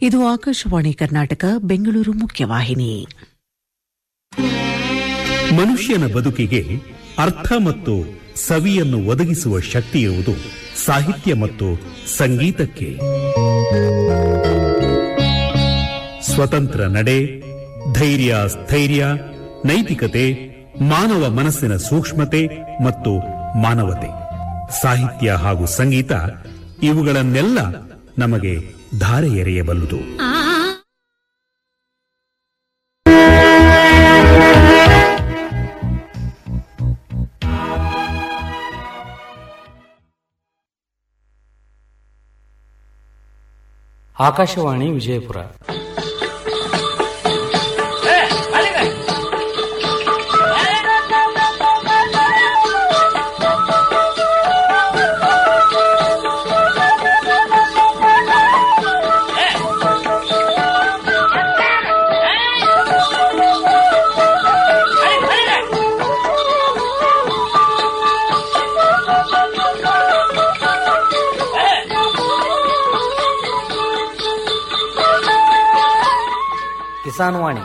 ಇದು ಆಕಾಶವಾಣಿ ಕರ್ನಾಟಕ ಬೆಂಗಳೂರು ಮುಖ್ಯವಾಹಿನಿ ಮನುಷ್ಯನ ಬದುಕಿಗೆ ಅರ್ಥ ಮತ್ತು ಸವಿಯನ್ನು ಒದಗಿಸುವ ಶಕ್ತಿ ಇರುವುದು ಸಾಹಿತ್ಯ ಮತ್ತು ಸಂಗೀತಕ್ಕೆ ಸ್ವತಂತ್ರ ನಡೆ ಧೈರ್ಯ ಸ್ಥೈರ್ಯ ನೈತಿಕತೆ ಮಾನವ ಮನಸ್ಸಿನ ಸೂಕ್ಷ್ಮತೆ ಮತ್ತು ಮಾನವತೆ ಸಾಹಿತ್ಯ ಹಾಗೂ ಸಂಗೀತ ಇವುಗಳನ್ನೆಲ್ಲ ನಮಗೆ ಧಾರೆ ಎರೆಯಬಲ್ಲುದು ಆಕಾಶವಾಣಿ ವಿಜಯಪುರ ಕಿಸಾನ್ ವಾಣಿ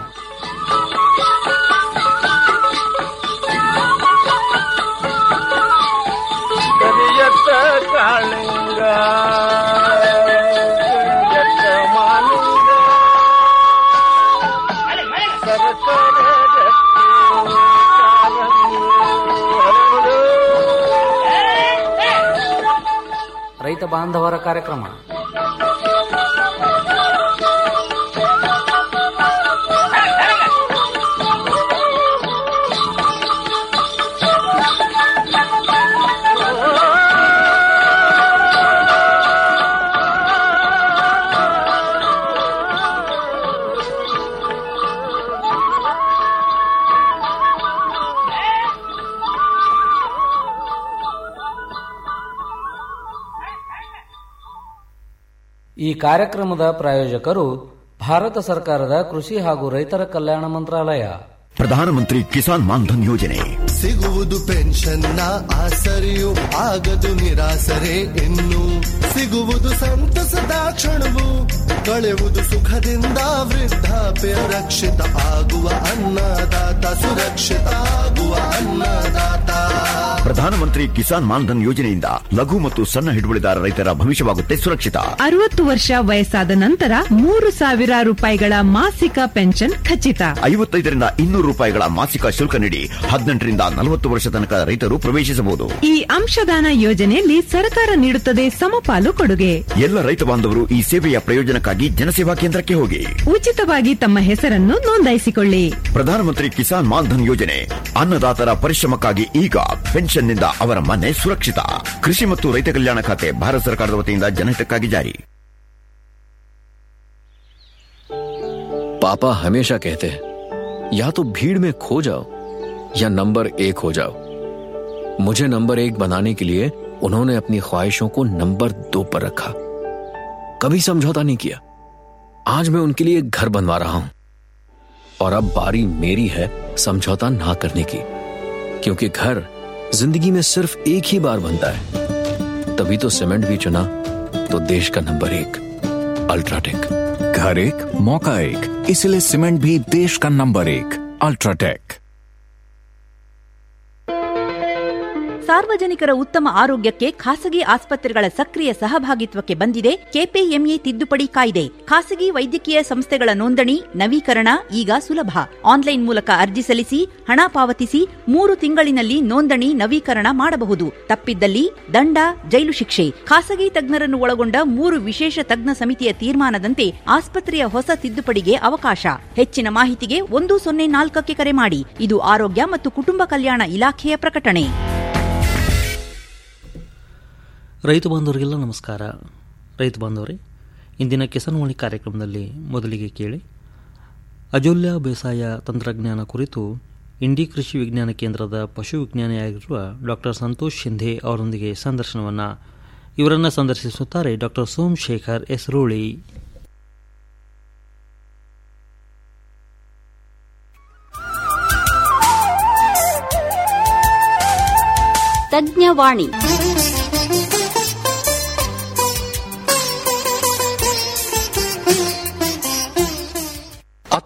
ಕರಿಯತ್ತ ಕಾಳಿಂಗ ಕರಿಯತ್ತ ಮಾಲಿಂಗ ಸರಸರ ರಕ್ತಿ ಕಾರಂಗಿ ಹರಡು. ರೈತ ಬಾಂಧವರ ಕಾರ್ಯಕ್ರಮ ಈ ಕಾರ್ಯಕ್ರಮದ ಪ್ರಾಯೋಜಕರು ಭಾರತ ಸರ್ಕಾರದ ಕೃಷಿ ಹಾಗೂ ರೈತರ ಕಲ್ಯಾಣ ಮಂತ್ರಾಲಯ ಪ್ರಧಾನಮಂತ್ರಿ ಕಿಸಾನ್ ಮಾನ್ಧನ್ ಯೋಜನೆ ಸಿಗುವುದು ಪೆನ್ಷನ್ನ ಆಸರೆಯು ಆಗದು ನಿರಾಸರೆ ಇನ್ನು ಸಿಗುವುದು ಸಂತಸದ ಕ್ಷಣವು ಕಳೆಯುವುದು ಸುಖದಿಂದ ವೃದ್ಧಾಪ್ಯ ರಕ್ಷಿತ ಆಗುವ ಅನ್ನದಾತ ಸುರಕ್ಷಿತ ಆಗುವ ಅನ್ನದಾತ ಪ್ರಧಾನಮಂತ್ರಿ ಕಿಸಾನ್ ಮಾನ್ಧನ್ ಯೋಜನೆಯಿಂದ ಲಘು ಮತ್ತು ಸಣ್ಣ ಹಿಡುವಳಿದಾರ ರೈತರ ಭವಿಷ್ಯವಾಗುತ್ತೆ ಸುರಕ್ಷಿತ ಅರವತ್ತು ವರ್ಷ ವಯಸ್ಸಾದ ನಂತರ ಮೂರು ಸಾವಿರ ರೂಪಾಯಿಗಳ ಮಾಸಿಕ ಪೆನ್ಷನ್ ಖಚಿತ ಐವತ್ತೈದರಿಂದ ಇನ್ನೂರು ರೂಪಾಯಿಗಳ ಮಾಸಿಕ ಶುಲ್ಕ ನೀಡಿ ಹದಿನೆಂಟರಿಂದ ನಲವತ್ತು ವರ್ಷ ತನಕ ರೈತರು ಪ್ರವೇಶಿಸಬಹುದು ಈ ಅಂಶದಾನ ಯೋಜನೆಯಲ್ಲಿ ಸರ್ಕಾರ ನೀಡುತ್ತದೆ ಸಮಪಾಲು ಕೊಡುಗೆ ಎಲ್ಲ ರೈತ ಬಾಂಧವರು ಈ ಸೇವೆಯ ಪ್ರಯೋಜನಕ್ಕಾಗಿ ಜನಸೇವಾ ಕೇಂದ್ರಕ್ಕೆ ಹೋಗಿ ಉಚಿತವಾಗಿ ತಮ್ಮ ಹೆಸರನ್ನು ನೋಂದಾಯಿಸಿಕೊಳ್ಳಿ ಪ್ರಧಾನಮಂತ್ರಿ ಕಿಸಾನ್ ಮಾನ್ಧನ್ ಯೋಜನೆ ಅನ್ನದಾತರ ಪರಿಶ್ರಮಕ್ಕಾಗಿ ಈಗ ಪೆನ್ಷನ್ನಿಂದ ಅವರ ಮನೆ ಸುರಕ್ಷಿತ ಕೃಷಿ ಮತ್ತು ರೈತ ಕಲ್ಯಾಣ ಖಾತೆ ಭಾರತ ಸರ್ಕಾರದ ವತಿಯಿಂದ ಜನಹಿತಕ್ಕಾಗಿ ಜಾರಿ पापा हमेशा कहते हैं या तो भीड़ में खो जाओ या नंबर एक हो जाओ मुझे नंबर एक बनाने के लिए उन्होंने अपनी ख्वाहिशों को नंबर दो पर रखा कभी समझौता नहीं किया आज मैं उनके लिए घर बनवा रहा हूं और अब बारी मेरी है समझौता ना करने की क्योंकि घर जिंदगी में सिर्फ एक ही बार बनता है तभी तो सीमेंट भी चुना तो देश का नंबर एक अल्ट्राटेक घर एक मौका एक इसलिए सीमेंट भी देश का नंबर एक अल्ट्राटेक ಸಾರ್ವಜನಿಕರ ಉತ್ತಮ ಆರೋಗ್ಯಕ್ಕೆ ಖಾಸಗಿ ಆಸ್ಪತ್ರೆಗಳ ಸಕ್ರಿಯ ಸಹಭಾಗಿತ್ವಕ್ಕೆ ಬಂದಿದೆ ಕೆಪಿಎಂಇ ತಿದ್ದುಪಡಿ ಕಾಯ್ದೆ ಖಾಸಗಿ ವೈದ್ಯಕೀಯ ಸಂಸ್ಥೆಗಳ ನೋಂದಣಿ ನವೀಕರಣ ಈಗ ಸುಲಭ ಆನ್ಲೈನ್ ಮೂಲಕ ಅರ್ಜಿ ಸಲ್ಲಿಸಿ ಹಣ ಪಾವತಿಸಿ ಮೂರು ತಿಂಗಳಿನಲ್ಲಿ ನೋಂದಣಿ ನವೀಕರಣ ಮಾಡಬಹುದು ತಪ್ಪಿದ್ದಲ್ಲಿ ದಂಡ ಜೈಲು ಶಿಕ್ಷೆ ಖಾಸಗಿ ತಜ್ಞರನ್ನು ಒಳಗೊಂಡ ಮೂರು ವಿಶೇಷ ತಜ್ಞ ಸಮಿತಿಯ ತೀರ್ಮಾನದಂತೆ ಆಸ್ಪತ್ರೆಯ ಹೊಸ ತಿದ್ದುಪಡಿಗೆ ಅವಕಾಶ ಹೆಚ್ಚಿನ ಮಾಹಿತಿಗೆ ಒಂದು ಸೊನ್ನೆ ನಾಲ್ಕಕ್ಕೆ ಕರೆ ಮಾಡಿ ಇದು ಆರೋಗ್ಯ ಮತ್ತು ಕುಟುಂಬ ಕಲ್ಯಾಣ ಇಲಾಖೆಯ ಪ್ರಕಟಣೆ ರೈತ ಬಾಂಧವರಿಗೆಲ್ಲ ನಮಸ್ಕಾರ ರೈತ ಬಾಂಧವರೇ ಇಂದಿನ ಕಿಸಾನ್ವಾಣಿ ಕಾರ್ಯಕ್ರಮದಲ್ಲಿ ಮೊದಲಿಗೆ ಕೇಳಿ ಅಜೋಲ್ಯ ಬೇಸಾಯ ತಂತ್ರಜ್ಞಾನ ಕುರಿತು ಇಂಡಿ ಕೃಷಿ ವಿಜ್ಞಾನ ಕೇಂದ್ರದ ಪಶು ವಿಜ್ಞಾನಿಯಾಗಿರುವ ಡಾಕ್ಟರ್ ಸಂತೋಷ್ ಶಿಂಧೆ ಅವರೊಂದಿಗೆ ಸಂದರ್ಶನವನ್ನು ಇವರನ್ನು ಸಂದರ್ಶಿಸುತ್ತಾರೆ ಡಾಕ್ಟರ್ ಸೋಮಶೇಖರ್ ಎಸ್ರೋಳಿ ತಜ್ಞವಾಣಿ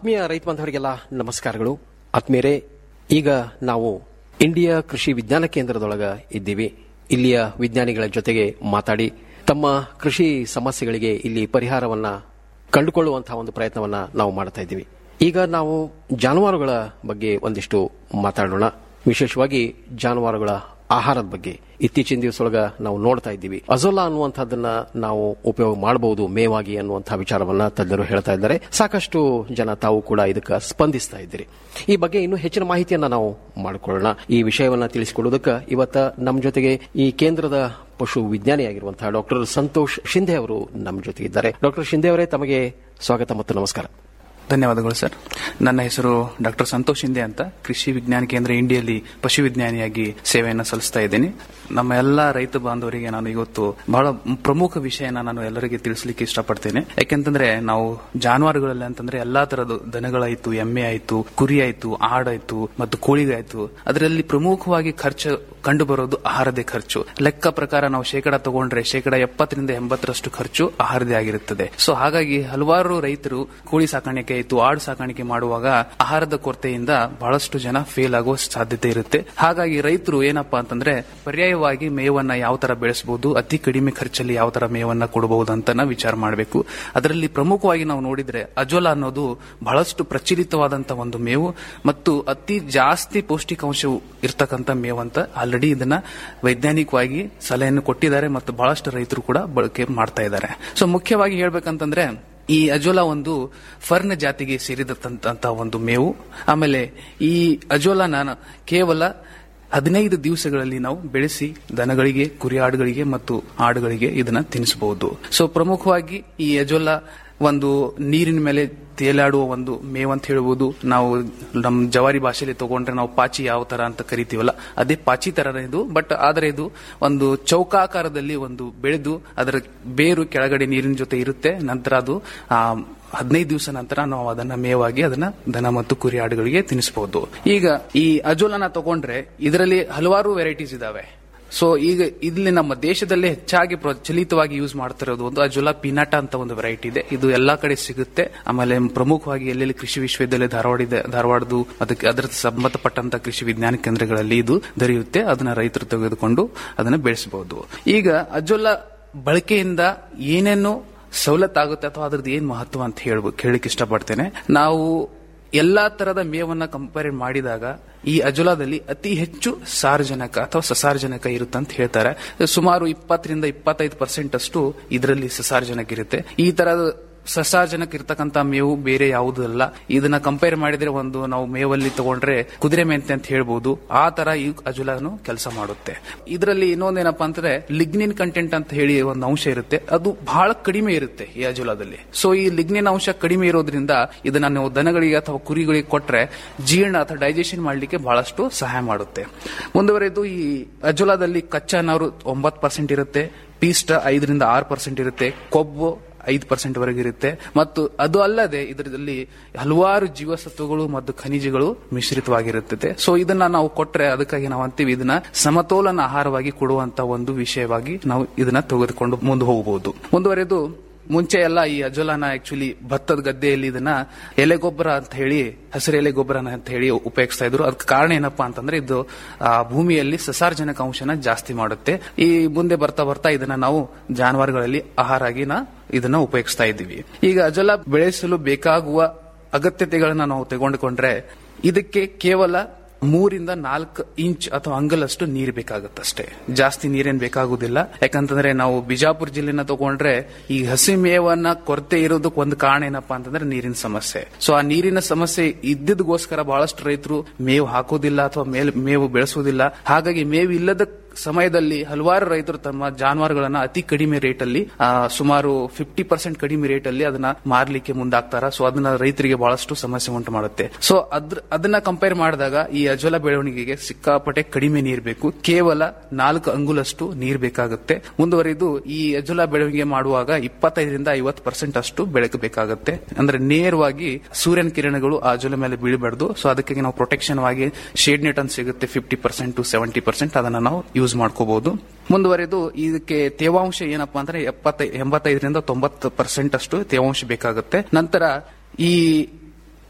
ಆತ್ಮೀಯ ರೈತ ಬಾಂಧವರಿಗೆಲ್ಲ ನಮಸ್ಕಾರಗಳು ಆತ್ಮೀಯರೇ ಈಗ ನಾವು ಇಂಡಿಯಾ ಕೃಷಿ ವಿಜ್ಞಾನ ಕೇಂದ್ರದೊಳಗ ಇದ್ದೀವಿ ಇಲ್ಲಿಯ ವಿಜ್ಞಾನಿಗಳ ಜೊತೆಗೆ ಮಾತಾಡಿ ತಮ್ಮ ಕೃಷಿ ಸಮಸ್ಯೆಗಳಿಗೆ ಇಲ್ಲಿ ಪರಿಹಾರವನ್ನ ಕಂಡುಕೊಳ್ಳುವಂತಹ ಒಂದು ಪ್ರಯತ್ನವನ್ನ ನಾವು ಮಾಡ್ತಾ ಇದ್ದೀವಿ ಈಗ ನಾವು ಜಾನುವಾರುಗಳ ಬಗ್ಗೆ ಒಂದಿಷ್ಟು ಮಾತಾಡೋಣ ವಿಶೇಷವಾಗಿ ಜಾನುವಾರುಗಳ ಆಹಾರದ ಬಗ್ಗೆ ಇತ್ತೀಚಿನ ದಿವಸದೊಳಗ ನಾವು ನೋಡ್ತಾ ಇದ್ದೀವಿ ಅಜೋಲಾ ಅನ್ನುವಂಥದ್ದನ್ನ ನಾವು ಉಪಯೋಗ ಮಾಡಬಹುದು ಮೇವಾಗಿ ಅನ್ನುವಂತಹ ವಿಚಾರವನ್ನ ತಜ್ಞರು ಹೇಳ್ತಾ ಇದ್ದಾರೆ ಸಾಕಷ್ಟು ಜನ ತಾವು ಕೂಡ ಇದಕ್ಕೆ ಸ್ಪಂದಿಸ್ತಾ ಇದ್ದೀರಿ ಈ ಬಗ್ಗೆ ಇನ್ನೂ ಹೆಚ್ಚಿನ ಮಾಹಿತಿಯನ್ನ ನಾವು ಮಾಡಿಕೊಳ್ಳೋಣ ಈ ವಿಷಯವನ್ನ ತಿಳಿಸಿಕೊಡೋದಕ್ಕೆ ಇವತ್ತ ನಮ್ಮ ಜೊತೆಗೆ ಈ ಕೇಂದ್ರದ ಪಶು ವಿಜ್ಞಾನಿಯಾಗಿರುವಂತಹ ಡಾಕ್ಟರ್ ಸಂತೋಷ್ ಶಿಂದೆ ಅವರು ನಮ್ಮ ಜೊತೆಗಿದ್ದಾರೆ ಡಾಕ್ಟರ್ ಶಿಂದೆ ಅವರೇ ತಮಗೆ ಸ್ವಾಗತ ಮತ್ತು ನಮಸ್ಕಾರ ಧನ್ಯವಾದಗಳು ಸರ್ ನನ್ನ ಹೆಸರು ಡಾಕ್ಟರ್ ಸಂತೋಷ್ ಹಿಂದೆ ಅಂತ ಕೃಷಿ ವಿಜ್ಞಾನ ಕೇಂದ್ರ ಇಂಡಿಯಲ್ಲಿ ಪಶು ವಿಜ್ಞಾನಿಯಾಗಿ ಸೇವೆಯನ್ನು ಸಲ್ಲಿಸ್ತಾ ಇದ್ದೇನೆ ನಮ್ಮ ಎಲ್ಲ ರೈತ ಬಾಂಧವರಿಗೆ ನಾನು ಇವತ್ತು ಬಹಳ ಪ್ರಮುಖ ವಿಷಯನ ನಾನು ಎಲ್ಲರಿಗೆ ತಿಳಿಸ್ಲಿಕ್ಕೆ ಇಷ್ಟಪಡ್ತೇನೆ ಯಾಕೆಂತಂದ್ರೆ ನಾವು ಜಾನುವಾರುಗಳಲ್ಲಿ ಅಂತಂದ್ರೆ ಎಲ್ಲಾ ತರದ ದನಗಳಾಯ್ತು ಎಮ್ಮೆ ಆಯ್ತು ಕುರಿ ಆಯ್ತು ಆಡಾಯ್ತು ಮತ್ತು ಕೋಳಿಗಾಯ್ತು ಅದರಲ್ಲಿ ಪ್ರಮುಖವಾಗಿ ಖರ್ಚು ಕಂಡು ಬರೋದು ಆಹಾರದೇ ಖರ್ಚು ಲೆಕ್ಕ ಪ್ರಕಾರ ನಾವು ಶೇಕಡ ತಗೊಂಡ್ರೆ ಶೇಕಡ ಎಪ್ಪತ್ತರಿಂದ ಎಂಬತ್ತರಷ್ಟು ಖರ್ಚು ಆಹಾರದೇ ಆಗಿರುತ್ತದೆ ಸೊ ಹಾಗಾಗಿ ಹಲವಾರು ರೈತರು ಕೋಳಿ ಸಾಕಾಣಿಕೆ ಆಯ್ತು ಆಡು ಸಾಕಾಣಿಕೆ ಮಾಡುವಾಗ ಆಹಾರದ ಕೊರತೆಯಿಂದ ಬಹಳಷ್ಟು ಜನ ಫೇಲ್ ಆಗುವ ಸಾಧ್ಯತೆ ಇರುತ್ತೆ ಹಾಗಾಗಿ ರೈತರು ಏನಪ್ಪಾ ಅಂತಂದ್ರೆ ಪರ್ಯಾಯವಾಗಿ ಮೇವನ್ನ ಯಾವ ತರ ಬೆಳೆಸಬಹುದು ಅತಿ ಕಡಿಮೆ ಖರ್ಚಲ್ಲಿ ಯಾವ ತರ ಮೇವನ್ನ ಕೊಡಬಹುದು ಅಂತ ನಾವು ವಿಚಾರ ಮಾಡಬೇಕು ಅದರಲ್ಲಿ ಪ್ರಮುಖವಾಗಿ ನಾವು ನೋಡಿದ್ರೆ ಅಜೋಲಾ ಅನ್ನೋದು ಬಹಳಷ್ಟು ಪ್ರಚಲಿತವಾದಂತಹ ಒಂದು ಮೇವು ಮತ್ತು ಅತಿ ಜಾಸ್ತಿ ಪೌಷ್ಟಿಕಾಂಶವು ಇರ್ತಕ್ಕಂಥ ಮೇವು ಅಂತ ಆಲ್ರೆಡಿ ಇದನ್ನ ವೈಜ್ಞಾನಿಕವಾಗಿ ಸಲಹೆಯನ್ನು ಕೊಟ್ಟಿದ್ದಾರೆ ಮತ್ತು ಬಹಳಷ್ಟು ರೈತರು ಕೂಡ ಬಳಕೆ ಮಾಡ್ತಾ ಇದ್ದಾರೆ ಸೊ ಮುಖ್ಯವಾಗಿ ಹೇಳ್ಬೇಕಂತಂದ್ರೆ ಈ ಅಜೋಲಾ ಒಂದು ಫರ್ನ್ ಜಾತಿಗೆ ಸೇರಿದಂತ ಒಂದು ಮೇವು ಆಮೇಲೆ ಈ ಅಜೋಲಾನ ಕೇವಲ ಹದಿನೈದು ದಿವಸಗಳಲ್ಲಿ ನಾವು ಬೆಳೆಸಿ ದನಗಳಿಗೆ ಕುರಿ ಆಡುಗಳಿಗೆ ಮತ್ತು ಆಡುಗಳಿಗೆ ಇದನ್ನ ತಿನ್ನಿಸಬಹುದು ಸೊ ಪ್ರಮುಖವಾಗಿ ಈ ಅಜೋಲಾ ಒಂದು ನೀರಿನ ಮೇಲೆ ತೇಲಾಡುವ ಒಂದು ಮೇವ್ ಅಂತ ಹೇಳ್ಬೋದು ನಾವು ನಮ್ಮ ಜವಾರಿ ಭಾಷೆಯಲ್ಲಿ ತಗೊಂಡ್ರೆ ನಾವು ಪಾಚಿ ಯಾವ ತರ ಅಂತ ಕರಿತೀವಲ್ಲ ಅದೇ ಪಾಚಿ ತರನೇ ಇದು ಬಟ್ ಆದರೆ ಇದು ಒಂದು ಚೌಕಾಕಾರದಲ್ಲಿ ಒಂದು ಬೆಳೆದು ಅದರ ಬೇರು ಕೆಳಗಡೆ ನೀರಿನ ಜೊತೆ ಇರುತ್ತೆ ನಂತರ ಅದು ಆ ಹದಿನೈದು ದಿವಸ ನಂತರ ನಾವು ಅದನ್ನ ಮೇವಾಗಿ ಅದನ್ನ ದನ ಮತ್ತು ಕುರಿ ಆಡುಗಳಿಗೆ ತಿನ್ನಿಸಬಹುದು ಈಗ ಈ ಅಜೋಲನ ತಗೊಂಡ್ರೆ ಇದರಲ್ಲಿ ಹಲವಾರು ವೆರೈಟೀಸ್ ಇದಾವೆ ಸೊ ಈಗ ಇಲ್ಲಿ ನಮ್ಮ ದೇಶದಲ್ಲೇ ಹೆಚ್ಚಾಗಿ ಪ್ರಚಲಿತವಾಗಿ ಯೂಸ್ ಮಾಡ್ತಿರೋದು ಒಂದು ಅಜೋಲಾ ಪಿನಾಟ ಅಂತ ಒಂದು ವೆರೈಟಿ ಇದೆ ಇದು ಎಲ್ಲಾ ಕಡೆ ಸಿಗುತ್ತೆ ಆಮೇಲೆ ಪ್ರಮುಖವಾಗಿ ಎಲ್ಲೆಲ್ಲಿ ಕೃಷಿ ವಿಶ್ವವಿದ್ಯಾಲಯ ಧಾರವಾಡ ಇದೆ ಧಾರವಾಡದು ಅದಕ್ಕೆ ಅದರ ಸಂಬಂಧಪಟ್ಟಂತ ಕೃಷಿ ವಿಜ್ಞಾನ ಕೇಂದ್ರಗಳಲ್ಲಿ ಇದು ದೊರೆಯುತ್ತೆ ಅದನ್ನ ರೈತರು ತೆಗೆದುಕೊಂಡು ಅದನ್ನ ಬೆಳೆಸಬಹುದು ಈಗ ಅಜೋಲಾ ಬಳಕೆಯಿಂದ ಏನೇನು ಸವಲತ್ತಾಗುತ್ತೆ ಅಥವಾ ಅದ್ರದ್ದು ಏನ್ ಮಹತ್ವ ಅಂತ ಹೇಳ್ಬೇಕು ಹೇಳಕ್ ಇಷ್ಟಪಡ್ತೇನೆ ನಾವು ಎಲ್ಲಾ ತರದ ಮೇವನ್ನ ಕಂಪೇರ್ ಮಾಡಿದಾಗ ಈ ಅಜುಲಾದಲ್ಲಿ ಅತಿ ಹೆಚ್ಚು ಸಾರಜನಕ ಅಥವಾ ಸಸಾರಜನಕ ಇರುತ್ತೆ ಅಂತ ಹೇಳ್ತಾರೆ ಸುಮಾರು ಇಪ್ಪತ್ತರಿಂದ ಇಪ್ಪತ್ತೈದು ಪರ್ಸೆಂಟ್ ಅಷ್ಟು ಇದರಲ್ಲಿ ಸಸಾರಜನಕ ಇರುತ್ತೆ ಈ ತರದ ಸಸಾರಜನಕ ಇರ್ತಕ್ಕಂತ ಮೇವು ಬೇರೆ ಯಾವುದೂ ಅಲ್ಲ ಇದನ್ನ ಕಂಪೇರ್ ಮಾಡಿದ್ರೆ ಒಂದು ನಾವು ಮೇವಲ್ಲಿ ತಗೊಂಡ್ರೆ ಕುದುರೆ ಮೆಂತೆ ಅಂತ ಹೇಳ್ಬೋದು ಆ ತರ ಈ ಅಜುಲಾನು ಕೆಲಸ ಮಾಡುತ್ತೆ ಇದರಲ್ಲಿ ಇನ್ನೊಂದೇನಪ್ಪಾ ಅಂತಂದ್ರೆ ಲಿಗ್ನಿನ್ ಕಂಟೆಂಟ್ ಅಂತ ಹೇಳಿ ಒಂದು ಅಂಶ ಇರುತ್ತೆ ಅದು ಬಹಳ ಕಡಿಮೆ ಇರುತ್ತೆ ಈ ಅಜುಲಾದಲ್ಲಿ ಸೊ ಈ ಲಿಗ್ನಿನ್ ಅಂಶ ಕಡಿಮೆ ಇರೋದ್ರಿಂದ ಇದನ್ನ ನಾವು ದನಗಳಿಗೆ ಅಥವಾ ಕುರಿಗಳಿಗೆ ಕೊಟ್ರೆ ಜೀರ್ಣ ಅಥವಾ ಡೈಜೆಷನ್ ಮಾಡಲಿಕ್ಕೆ ಬಹಳಷ್ಟು ಸಹಾಯ ಮಾಡುತ್ತೆ ಮುಂದುವರೆದು ಈ ಅಜುಲಾದಲ್ಲಿ ಕಚ್ಚಾ ನಾರು ಒಂಬತ್ತು ಪರ್ಸೆಂಟ್ ಇರುತ್ತೆ ಪೀಸ್ಟ್ ಐದರಿಂದ ಆರು ಪರ್ಸೆಂಟ್ ಇರುತ್ತೆ ಕೊಬ್ಬು ಐದು ಪರ್ಸೆಂಟ್ ವರೆಗೆ ಇರುತ್ತೆ ಮತ್ತು ಅದು ಅಲ್ಲದೆ ಇದರಲ್ಲಿ ಹಲವಾರು ಜೀವಸತ್ವಗಳು ಮತ್ತು ಖನಿಜಗಳು ಮಿಶ್ರಿತವಾಗಿರುತ್ತದೆ ಸೊ ಇದನ್ನ ನಾವು ಕೊಟ್ರೆ ಅದಕ್ಕಾಗಿ ನಾವು ಅಂತೀವಿ ಇದನ್ನ ಸಮತೋಲನ ಆಹಾರವಾಗಿ ಕೊಡುವಂತ ಒಂದು ವಿಷಯವಾಗಿ ನಾವು ಇದನ್ನ ತೆಗೆದುಕೊಂಡು ಮುಂದೆ ಹೋಗಬಹುದು ಮುಂದುವರೆದು ಮುಂಚೆ ಎಲ್ಲ ಈ ಅಜೋಲಾನ ಆಕ್ಚುಲಿ ಭತ್ತದ ಗದ್ದೆಯಲ್ಲಿ ಇದನ್ನ ಎಲೆ ಗೊಬ್ಬರ ಅಂತ ಹೇಳಿ ಹಸಿರು ಎಲೆ ಗೊಬ್ಬರ ಅಂತ ಹೇಳಿ ಉಪಯೋಗಿಸ್ತಾ ಇದ್ರು ಅದಕ್ಕೆ ಕಾರಣ ಏನಪ್ಪಾ ಅಂತಂದ್ರೆ ಇದು ಆ ಭೂಮಿಯಲ್ಲಿ ಸಸಾರ್ಜನಕ ಅಂಶನ ಜಾಸ್ತಿ ಮಾಡುತ್ತೆ ಈ ಮುಂದೆ ಬರ್ತಾ ಬರ್ತಾ ಇದನ್ನ ನಾವು ಜಾನುವಾರುಗಳಲ್ಲಿ ಆಹಾರ ಆಗಿ ಇದನ್ನ ಉಪಯೋಗಿಸ್ತಾ ಇದ್ದೀವಿ ಈಗ ಅಜೋಲಾ ಬೆಳೆಸಲು ಬೇಕಾಗುವ ಅಗತ್ಯತೆಗಳನ್ನ ನಾವು ತೆಗೆದುಕೊಂಡ್ರೆ ಇದಕ್ಕೆ ಕೇವಲ ಮೂರಿಂದ ನಾಲ್ಕು ಇಂಚ್ ಅಥವಾ ಅಂಗಲಷ್ಟು ನೀರು ಬೇಕಾಗುತ್ತಷ್ಟೇ ಜಾಸ್ತಿ ನೀರೇನ್ ಬೇಕಾಗುದಿಲ್ಲ ಯಾಕಂತಂದ್ರೆ ನಾವು ಬಿಜಾಪುರ ಜಿಲ್ಲೆನ ತಗೊಂಡ್ರೆ ಈ ಹಸಿ ಮೇವನ್ನ ಕೊರತೆ ಇರೋದಕ್ಕೆ ಒಂದು ಕಾರಣ ಏನಪ್ಪಾ ಅಂತಂದ್ರೆ ನೀರಿನ ಸಮಸ್ಯೆ ಸೊ ಆ ನೀರಿನ ಸಮಸ್ಯೆ ಇದ್ದಿದ್ದಗೋಸ್ಕರ ಬಹಳಷ್ಟು ರೈತರು ಮೇವು ಹಾಕೋದಿಲ್ಲ ಅಥವಾ ಮೇಲ್ ಮೇವು ಬೆಳೆಸೋದಿಲ್ಲ ಹಾಗಾಗಿ ಮೇವು ಇಲ್ಲದ ಸಮಯದಲ್ಲಿ ಹಲವಾರು ರೈತರು ತಮ್ಮ ಜಾನುವಾರುಗಳನ್ನ ಅತಿ ಕಡಿಮೆ ರೇಟ್ ಅಲ್ಲಿ ಆ, ಸುಮಾರು ಫಿಫ್ಟಿ ಪರ್ಸೆಂಟ್ ಕಡಿಮೆ ರೇಟ್ ಅಲ್ಲಿ ಅದನ್ನ ಮಾರ್ಲಿಕ್ಕೆ ಮುಂದಾಗ್ತಾರ ಸೊ ಅದನ್ನ ರೈತರಿಗೆ ಬಹಳಷ್ಟು ಸಮಸ್ಯೆ ಉಂಟು ಮಾಡುತ್ತೆ ಸೊ ಅದ್ರ ಅದನ್ನ ಕಂಪೇರ್ ಮಾಡಿದಾಗ ಈ ಅಜೋಲ ಬೆಳವಣಿಗೆಗೆ ಸಿಕ್ಕಾಪಟ್ಟೆ ಕಡಿಮೆ ನೀರ್ ಬೇಕು ಕೇವಲ ನಾಲ್ಕು ಅಂಗುಲಷ್ಟು ನೀರ್ ಬೇಕಾಗುತ್ತೆ ಮುಂದುವರಿದು ಈ ಅಜೋಲ ಬೆಳವಣಿಗೆ ಮಾಡುವಾಗ ಇಪ್ಪತ್ತೈದರಿಂದ ಐವತ್ತು ಪರ್ಸೆಂಟ್ ಅಷ್ಟು ಬೆಳಕು ಬೇಕಾಗುತ್ತೆ ಅಂದ್ರೆ ನೇರವಾಗಿ ಸೂರ್ಯನ ಕಿರಣಗಳು ಆ ಅಜೋಲ ಮೇಲೆ ಬೀಳಬಾರ್ದು ಸೊ ಅದಕ್ಕಾಗಿ ನಾವು ಪ್ರೊಟೆಕ್ಷನ್ ಆಗಿ ಶೇಡ್ ನೆಟ್ ಅಂತ ಸಿಗುತ್ತೆ fifty percent to seventy percent ಅದನ್ನ ನಾವು ಯೂಸ್ ಮಾಡ್ಕೋಬಹುದು ಮುಂದುವರೆದು ಇದಕ್ಕೆ ತೇವಾಂಶ ಏನಪ್ಪಾ ಅಂದ್ರೆ ಎಪ್ಪತ್ತೈ ಎಂಬತ್ತೈದರಿಂದ ತೊಂಬತ್ತು ಪರ್ಸೆಂಟ್ ಅಷ್ಟು ತೇವಾಂಶ ಬೇಕಾಗುತ್ತೆ ನಂತರ ಈ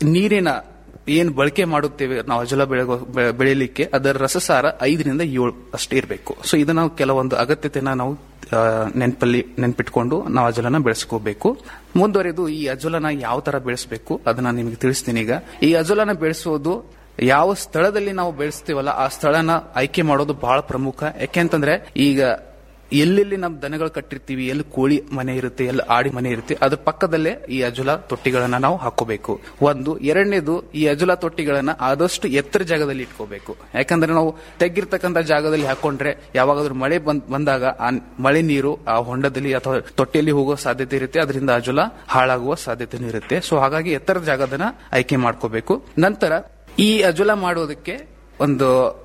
ನೀರಿನ ಏನ್ ಬಳಕೆ ಮಾಡುತ್ತೇವೆ ನಾವು ಅಜಲ ಬೆಳಗೋ ಬೆ- ಬೆಳೆಯಲಿಕ್ಕೆ ಅದರ ರಸಸಾರ ಐದರಿಂದ ಏಳು ಅಷ್ಟೇ ಇರಬೇಕು ಸೊ ಇದು ನಾವು ಕೆಲವೊಂದು ಅಗತ್ಯತೆನ ನಾವು ಆ, ನೆನಪಲ್ಲಿ ನೆನ್ಪಿಟ್ಕೊಂಡು ನಾವು ಅಜಲನ ಬೆಳೆಸ್ಕೋಬೇಕು ಮುಂದುವರೆದು ಈ ಅಜಲನ ಯಾವ ತರ ಬೆಳೆಸಬೇಕು ಅದನ್ನ ನಿಮಗೆ ತಿಳಿಸ್ತೀನಿ ಈಗ ಈ ಅಜಲನ ಬೆಳೆಸೋದು ಯಾವ ಸ್ಥಳದಲ್ಲಿ ನಾವು ಬೆಳೆಸ್ತೀವಲ್ಲ ಆ ಸ್ಥಳನ ಆಯ್ಕೆ ಮಾಡೋದು ಬಹಳ ಪ್ರಮುಖ ಯಾಕೆಂತಂದ್ರೆ ಈಗ ಎಲ್ಲೆಲ್ಲಿ ನಾವು ದನಗಳು ಕಟ್ಟಿರ್ತೀವಿ ಎಲ್ಲಿ ಕೋಳಿ ಮನೆ ಇರುತ್ತೆ ಎಲ್ಲಿ ಆಡಿ ಮನೆ ಇರುತ್ತೆ ಅದ್ರ ಪಕ್ಕದಲ್ಲೇ ಈ ಅಜುಲ ತೊಟ್ಟಿಗಳನ್ನ ನಾವು ಹಾಕೋಬೇಕು ಒಂದು ಎರಡನೇದು ಈ ಅಜುಲ ತೊಟ್ಟಿಗಳನ್ನ ಆದಷ್ಟು ಎತ್ತರ ಜಾಗದಲ್ಲಿ ಇಟ್ಕೋಬೇಕು ಯಾಕಂದ್ರೆ ನಾವು ತೆಗ್ಗಿರ್ತಕ್ಕಂಥ ಜಾಗದಲ್ಲಿ ಹಾಕೊಂಡ್ರೆ ಯಾವಾಗಾದ್ರೂ ಮಳೆ ಬಂದ್ ಬಂದಾಗ ಆ ಮಳೆ ನೀರು ಆ ಹೊಂಡದಲ್ಲಿ ಅಥವಾ ತೊಟ್ಟಿಯಲ್ಲಿ ಹೋಗೋ ಸಾಧ್ಯತೆ ಇರುತ್ತೆ ಅದರಿಂದ ಅಜುಲ ಹಾಳಾಗುವ ಸಾಧ್ಯತೆನೂ ಇರುತ್ತೆ ಸೊ ಹಾಗಾಗಿ ಎತ್ತರದ ಜಾಗದನ್ನ ಆಯ್ಕೆ ಮಾಡ್ಕೋಬೇಕು ನಂತರ ಈ ಅಜುಲ ಮಾಡೋದಕ್ಕೆ ಒಂದು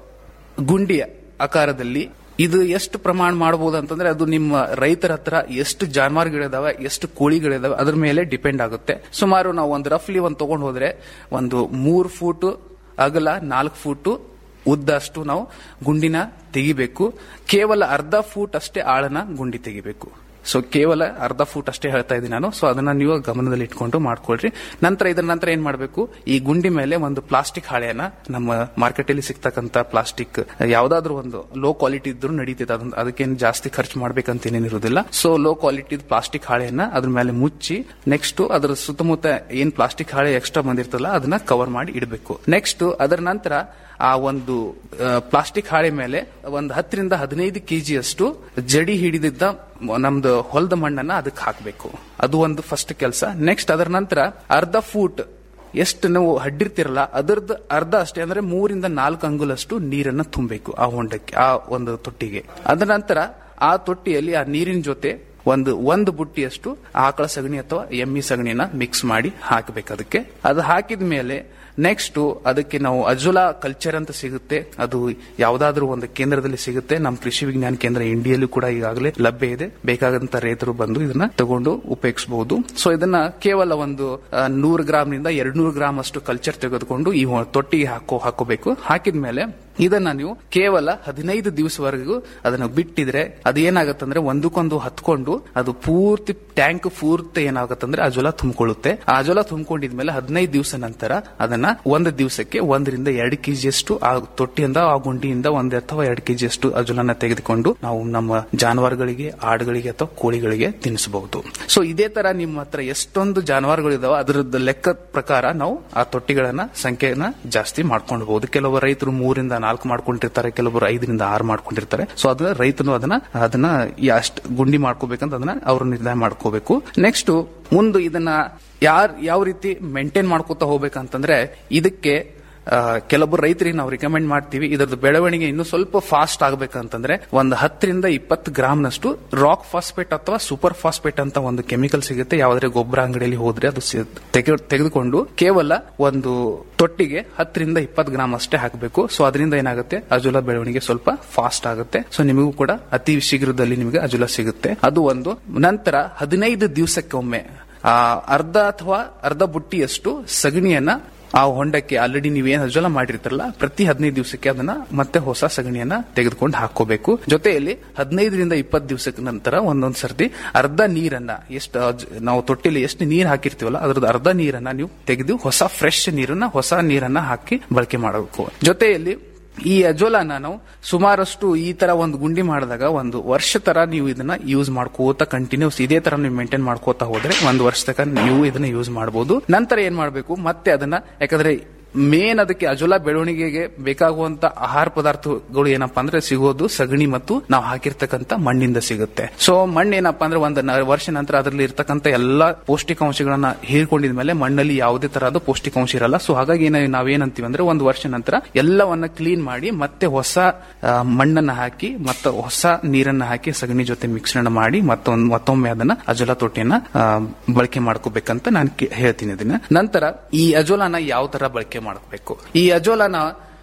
ಗುಂಡಿಯ ಆಕಾರದಲ್ಲಿ ಇದು ಎಷ್ಟು ಪ್ರಮಾಣ ಮಾಡಬಹುದು ಅಂತಂದ್ರೆ ಅದು ನಿಮ್ಮ ರೈತರ ಹತ್ರ ಎಷ್ಟು ಜಾನುವಾರುಗಳಿದಾವೆ ಎಷ್ಟು ಕೋಳಿಗಳಿದಾವೆ ಅದ್ರ ಮೇಲೆ ಡಿಪೆಂಡ್ ಆಗುತ್ತೆ ಸುಮಾರು ನಾವು ಒಂದು ರಫ್ಲಿ ಒಂದು ತಗೊಂಡು ಹೋದ್ರೆ ಒಂದು ಮೂರು ಫೂಟ್ ಅಗಲ ನಾಲ್ಕು ಫೂಟ್ ಉದ್ದ ಅಷ್ಟು ನಾವು ಗುಂಡಿನ ತೆಗಿಬೇಕು ಕೇವಲ ಅರ್ಧ ಫೂಟ್ ಅಷ್ಟೇ ಆಳನ ಗುಂಡಿ ತೆಗಿಬೇಕು ಸೊ ಕೇವಲ ಅರ್ಧ ಫೂಟ್ ಅಷ್ಟೇ ಹೇಳ್ತಾ ಇದ್ದೀನಿ ನಾನು ಸೊ ಅದನ್ನ ನೀವು ಗಮನದಲ್ಲಿ ಇಟ್ಕೊಂಡು ಮಾಡ್ಕೊಳ್ರಿ ನಂತರ ಇದರ ನಂತರ ಏನ್ ಮಾಡಬೇಕು ಈ ಗುಂಡಿ ಮೇಲೆ ಒಂದು ಪ್ಲಾಸ್ಟಿಕ್ ಹಾಳೆಯನ್ನ ನಮ್ಮ ಮಾರ್ಕೆಟ್ ಅಲ್ಲಿ ಸಿಗ್ತಕ್ಕಂತ ಪ್ಲಾಸ್ಟಿಕ್ ಯಾವ್ದಾದ್ರು ಒಂದು ಲೋ ಕ್ವಾಲಿಟಿ ಇದ್ರೂ ನಡೀತಿದೆ ಅದನ್ನ ಅದಕ್ಕೇನು ಜಾಸ್ತಿ ಖರ್ಚು ಮಾಡ್ಬೇಕಂತ ಏನೇನಿರುವುದಿಲ್ಲ ಸೊ ಲೋ ಕ್ವಾಲಿಟಿ ಪ್ಲಾಸ್ಟಿಕ್ ಹಾಳೆಯನ್ನ ಅದ್ರ ಮೇಲೆ ಮುಚ್ಚಿ ನೆಕ್ಸ್ಟ್ ಅದರ ಸುತ್ತಮುತ್ತ ಏನ್ ಪ್ಲಾಸ್ಟಿಕ್ ಹಾಳೆ ಎಕ್ಸ್ಟ್ರಾ ಬಂದಿರ್ತಲ್ಲ ಅದನ್ನ ಕವರ್ ಮಾಡಿ ಇಡಬೇಕು ನೆಕ್ಸ್ಟ್ ಅದರ ನಂತರ ಆ ಒಂದು ಪ್ಲಾಸ್ಟಿಕ್ ಹಾಳೆ ಮೇಲೆ ಒಂದು ಹತ್ತರಿಂದ ಹದಿನೈದು ಕೆಜಿಯಷ್ಟು ಜಡಿ ಹಿಡಿದಿದ್ದ ನಮ್ದು ಹೊಲದ ಮಣ್ಣನ್ನ ಅದಕ್ಕೆ ಹಾಕಬೇಕು ಅದು ಒಂದು ಫಸ್ಟ್ ಕೆಲಸ ನೆಕ್ಸ್ಟ್ ಅದರ ನಂತರ ಅರ್ಧ ಫೂಟ್ ಎಷ್ಟು ನೀವು ಹಡ್ಡಿರ್ತಿರಲ್ಲ ಅದರದ್ದು ಅರ್ಧ ಅಷ್ಟೇ ಅಂದ್ರೆ ಮೂರಿಂದ ನಾಲ್ಕು ಅಂಗುಲಷ್ಟು ನೀರನ್ನ ತುಂಬಬೇಕು ಆ ಹೊಂಡಕ್ಕೆ ಆ ಒಂದು ತೊಟ್ಟಿಗೆ ಅದರ ನಂತರ ಆ ತೊಟ್ಟಿಯಲ್ಲಿ ಆ ನೀರಿನ ಜೊತೆ ಒಂದು ಒಂದು ಬುಟ್ಟಿಯಷ್ಟು ಆಕಳ ಸಗಣಿ ಅಥವಾ ಎಮ್ಮಿ ಸಗಣಿನ ಮಿಕ್ಸ್ ಮಾಡಿ ಹಾಕಬೇಕು ಅದಕ್ಕೆ ಅದು ಹಾಕಿದ ಮೇಲೆ ನೆಕ್ಸ್ಟ್ ಅದಕ್ಕೆ ನಾವು ಅಜುಲಾ ಕಲ್ಚರ್ ಅಂತ ಸಿಗುತ್ತೆ ಅದು ಯಾವ್ದಾದ್ರೂ ಒಂದು ಕೇಂದ್ರದಲ್ಲಿ ಸಿಗುತ್ತೆ ನಮ್ಮ ಕೃಷಿ ವಿಜ್ಞಾನ ಕೇಂದ್ರ ಇಂಡಿಯಲ್ಲೂ ಕೂಡ ಈಗಾಗಲೇ ಲಭ್ಯ ಇದೆ ಬೇಕಾದಂತ ರೈತರು ಬಂದು ಇದನ್ನ ತಗೊಂಡು ಉಪಯೋಗಿಸಬಹುದು ಸೊ ಇದನ್ನ ಕೇವಲ ಒಂದು ನೂರು ಗ್ರಾಮ್ ನಿಂದ ಎರಡ್ ನೂರು ಗ್ರಾಮ್ ಅಷ್ಟು ಕಲ್ಚರ್ ತೆಗೆದುಕೊಂಡು ಈ ಹೊ- ತೊಟ್ಟಿಗೆ ಹಾಕೋ ಹಾಕೋಬೇಕು ಹಾಕಿದ್ಮೇಲೆ ಇದನ್ನ ನೀವು ಕೇವಲ ಹದಿನೈದು ದಿವಸವರೆಗೂ ಅದನ್ನ ಬಿಟ್ಟಿದ್ರೆ ಅದು ಏನಾಗತ್ತಂದ್ರೆ ಒಂದಕ್ಕೊಂದು ಹತ್ಕೊಂಡು ಅದು ಪೂರ್ತಿ ಟ್ಯಾಂಕ್ ಪೂರ್ತಿ ಏನಾಗತ್ತಂದ್ರೆ ಅಜೋಲ ತುಂಬಿಕೊಳ್ಳುತ್ತೆ ಆ ಅಜೋಲ ತುಂಬಿಕೊಂಡಿದ್ಮೇಲೆ ಹದಿನೈದು ದಿವಸ ನಂತರ ಅದನ್ನ ಒಂದು ದಿವಸಕ್ಕೆ ಒಂದರಿಂದ ಎರಡು ಕೆಜಿಯಷ್ಟು ಆ ತೊಟ್ಟಿಯಿಂದ ಆ ಗುಂಡಿಯಿಂದ ಒಂದ್ ಅಥವಾ ಎರಡು ಕೆಜಿಯಷ್ಟು ಅಜೋಲನ ತೆಗೆದುಕೊಂಡು ನಾವು ನಮ್ಮ ಜಾನುವಾರುಗಳಿಗೆ ಆಡುಗಳಿಗೆ ಅಥವಾ ಕೋಳಿಗಳಿಗೆ ತಿನ್ನಿಸಬಹುದು ಸೊ ಇದೇ ತರ ನಿಮ್ಮ ಹತ್ರ ಎಷ್ಟೊಂದು ಜಾನುವಾರುಗಳಿದಾವೆ ಅದರದ್ದು ಲೆಕ್ಕ ಪ್ರಕಾರ ನಾವು ಆ ತೊಟ್ಟಿಗಳನ್ನ ಸಂಖ್ಯೆನ ಜಾಸ್ತಿ ಮಾಡ್ಕೊಂಡ್ಬಹುದು ಕೆಲವು ರೈತರು ಮೂರಿಂದ ನಾಲ್ಕು ಮಾಡ್ಕೊಂಡಿರ್ತಾರೆ ಕೆಲವರು ಐದರಿಂದ ಆರು ಮಾಡ್ಕೊಂಡಿರ್ತಾರೆ ಸೊ ಅದನ್ನ ರೈತನು ಅದನ್ನ ಅದನ್ನ ಎಷ್ಟು ಗುಂಡಿ ಮಾಡ್ಕೋಬೇಕಂತ ಅದನ್ನ ಅವರು ನಿರ್ಧಾರ ಮಾಡ್ಕೋಬೇಕು ನೆಕ್ಸ್ಟ್ ಮುಂದೆ ಇದನ್ನ ಯಾರ್ ಯಾವ ರೀತಿ ಮೇಂಟೈನ್ ಮಾಡ್ಕೋತಾ ಹೋಗ್ಬೇಕಂತಂದ್ರೆ ಇದಕ್ಕೆ ಆ, ಕೆಲವೊಬ್ಬರು ರೈತರಿಗೆ ನಾವು ರಿಕಮೆಂಡ್ ಮಾಡ್ತೀವಿ ಇದರದ್ದು ಬೆಳವಣಿಗೆ ಇನ್ನೂ ಸ್ವಲ್ಪ ಫಾಸ್ಟ್ ಆಗ್ಬೇಕಂತಂದ್ರೆ ಒಂದು ಹತ್ತರಿಂದ ಇಪ್ಪತ್ತು ಗ್ರಾಮ್ನಷ್ಟು ರಾಕ್ ಫಾಸ್ಫೇಟ್ ಅಥವಾ ಸೂಪರ್ ಫಾಸ್ಫೇಟ್ ಅಂತ ಒಂದು ಕೆಮಿಕಲ್ ಸಿಗುತ್ತೆ ಯಾವ್ದಾದ್ರೆ ಗೊಬ್ಬರ ಅಂಗಡಿಯಲ್ಲಿ ಹೋದ್ರೆ ಅದು ಸಿ- ತೆಗೆ- ತೆಗೆದುಕೊಂಡು ಕೇವಲ ಒಂದು ತೊಟ್ಟಿಗೆ ಹತ್ತರಿಂದ ಇಪ್ಪತ್ತು ಗ್ರಾಮ್ ಅಷ್ಟೇ ಹಾಕಬೇಕು ಸೊ ಅದರಿಂದ ಏನಾಗುತ್ತೆ ಅಜುಲ ಬೆಳವಣಿಗೆ ಸ್ವಲ್ಪ ಫಾಸ್ಟ್ ಆಗುತ್ತೆ ಸೊ ನಿಮಗೂ ಕೂಡ ಅತಿ ಶೀಘ್ರದಲ್ಲಿ ನಿಮಗೆ ಅಜುಲ ಸಿಗುತ್ತೆ ಅದು ಒಂದು ನಂತರ ಹದಿನೈದು ದಿವಸಕ್ಕೊಮ್ಮೆ ಆ ಅರ್ಧ ಅಥವಾ ಅರ್ಧ ಬುಟ್ಟಿಯಷ್ಟು ಸಗಣಿಯನ್ನ ಆ ಹೊಂಡಕ್ಕೆ ಆಲ್ರೆಡಿ ನೀವೇನು ಅಜಲ ಮಾಡಿರ್ತಾರಲ್ಲ ಪ್ರತಿ ಹದಿನೈದು ದಿವಸಕ್ಕೆ ಅದನ್ನ ಮತ್ತೆ ಹೊಸ ಸಗಣಿಯನ್ನ ತೆಗೆದುಕೊಂಡು ಹಾಕೋಬೇಕು ಜೊತೆಯಲ್ಲಿ ಹದಿನೈದರಿಂದ ಇಪ್ಪತ್ತು ದಿವಸದ ನಂತರ ಒಂದೊಂದ್ ಸರ್ತಿ ಅರ್ಧ ನೀರನ್ನ ಎಷ್ಟು ಅಜ್- ನಾವು ತೊಟ್ಟಿಲಿ ಎಷ್ಟು ನೀರು ಹಾಕಿರ್ತೀವಲ್ಲ ಅದ್ರದ್ದು ಅರ್ಧ ನೀರನ್ನ ನೀವು ತೆಗೆದು ಹೊಸ ಫ್ರೆಶ್ ನೀರನ್ನ ಹೊಸ ನೀರನ್ನ ಹಾಕಿ ಬಳಕೆ ಮಾಡಬೇಕು ಜೊತೆಯಲ್ಲಿ ಈ ಅಜೋಲಾನ ನಾವು ಸುಮಾರಷ್ಟು ಈ ತರ ಒಂದು ಗುಂಡಿ ಮಾಡಿದಾಗ ಒಂದು ವರ್ಷ ತರ ನೀವು ಇದನ್ನ ಯೂಸ್ ಮಾಡ್ಕೋತಾ ಕಂಟಿನ್ಯೂಸ್ ಇದೇ ತರ ನೀವು ಮೇಂಟೈನ್ ಮಾಡ್ಕೋತಾ ಹೋದ್ರೆ ಒಂದು ವರ್ಷ ತನಕ ನೀವು ಇದನ್ನ ಯೂಸ್ ಮಾಡಬಹುದು ನಂತರ ಏನ್ ಮಾಡಬೇಕು ಮತ್ತೆ ಅದನ್ನ ಯಾಕಂದ್ರೆ ಮೇನ್ ಅದಕ್ಕೆ ಅಜೋಲಾ ಬೆಳವಣಿಗೆಗೆ ಬೇಕಾಗುವಂತ ಆಹಾರ ಪದಾರ್ಥಗಳು ಏನಪ್ಪಾ ಅಂದ್ರೆ ಸಿಗೋದು ಸಗಣಿ ಮತ್ತು ನಾವು ಹಾಕಿರ್ತಕ್ಕಂತ ಮಣ್ಣಿಂದ ಸಿಗುತ್ತೆ ಸೊ ಮಣ್ಣು ಏನಪ್ಪಾ ಅಂದ್ರೆ ಒಂದು ನ- ವರ್ಷ ನಂತರ ಅದರಲ್ಲಿ ಇರ್ತಕ್ಕಂತ ಎಲ್ಲಾ ಪೌಷ್ಟಿಕಾಂಶಗಳನ್ನ ಹೀರ್ಕೊಂಡಿದ್ಮೇಲೆ ಮಣ್ಣಲ್ಲಿ ಯಾವುದೇ ತರಹದ ಪೌಷ್ಟಿಕಾಂಶ ಇರಲ್ಲ ಸೊ ಹಾಗಾಗಿ ಏನ ನಾವೇನಂತೀವಿ ಅಂದ್ರೆ ಒಂದು ವರ್ಷ ನಂತರ ಎಲ್ಲವನ್ನ ಕ್ಲೀನ್ ಮಾಡಿ ಮತ್ತೆ ಹೊಸ ಆ, ಮಣ್ಣನ್ನ ಹಾಕಿ ಮತ್ತೆ ಹೊಸ ನೀರನ್ನ ಹಾಕಿ ಸಗಣಿ ಜೊತೆ ಮಿಶ್ರಣ ಮಾಡಿ ಮತ್ತೊಂದು ಮತ್ತೊಮ್ಮೆ ಅದನ್ನ ಅಜೋಲಾ ತೊಟ್ಟಿಯನ್ನ ಆ, ಬಳಕೆ ಮಾಡ್ಕೋಬೇಕಂತ ನಾನು ಕೇ- ಹೇಳ್ತೀನಿ ಇದನ್ನ ನಂತರ ಈ ಅಜೋಲಾನ ಯಾವ ತರ ಬಳಕೆ ಮಾಡ್ಕೋಬೇಕು ಈ ಅಜೋಲಾನ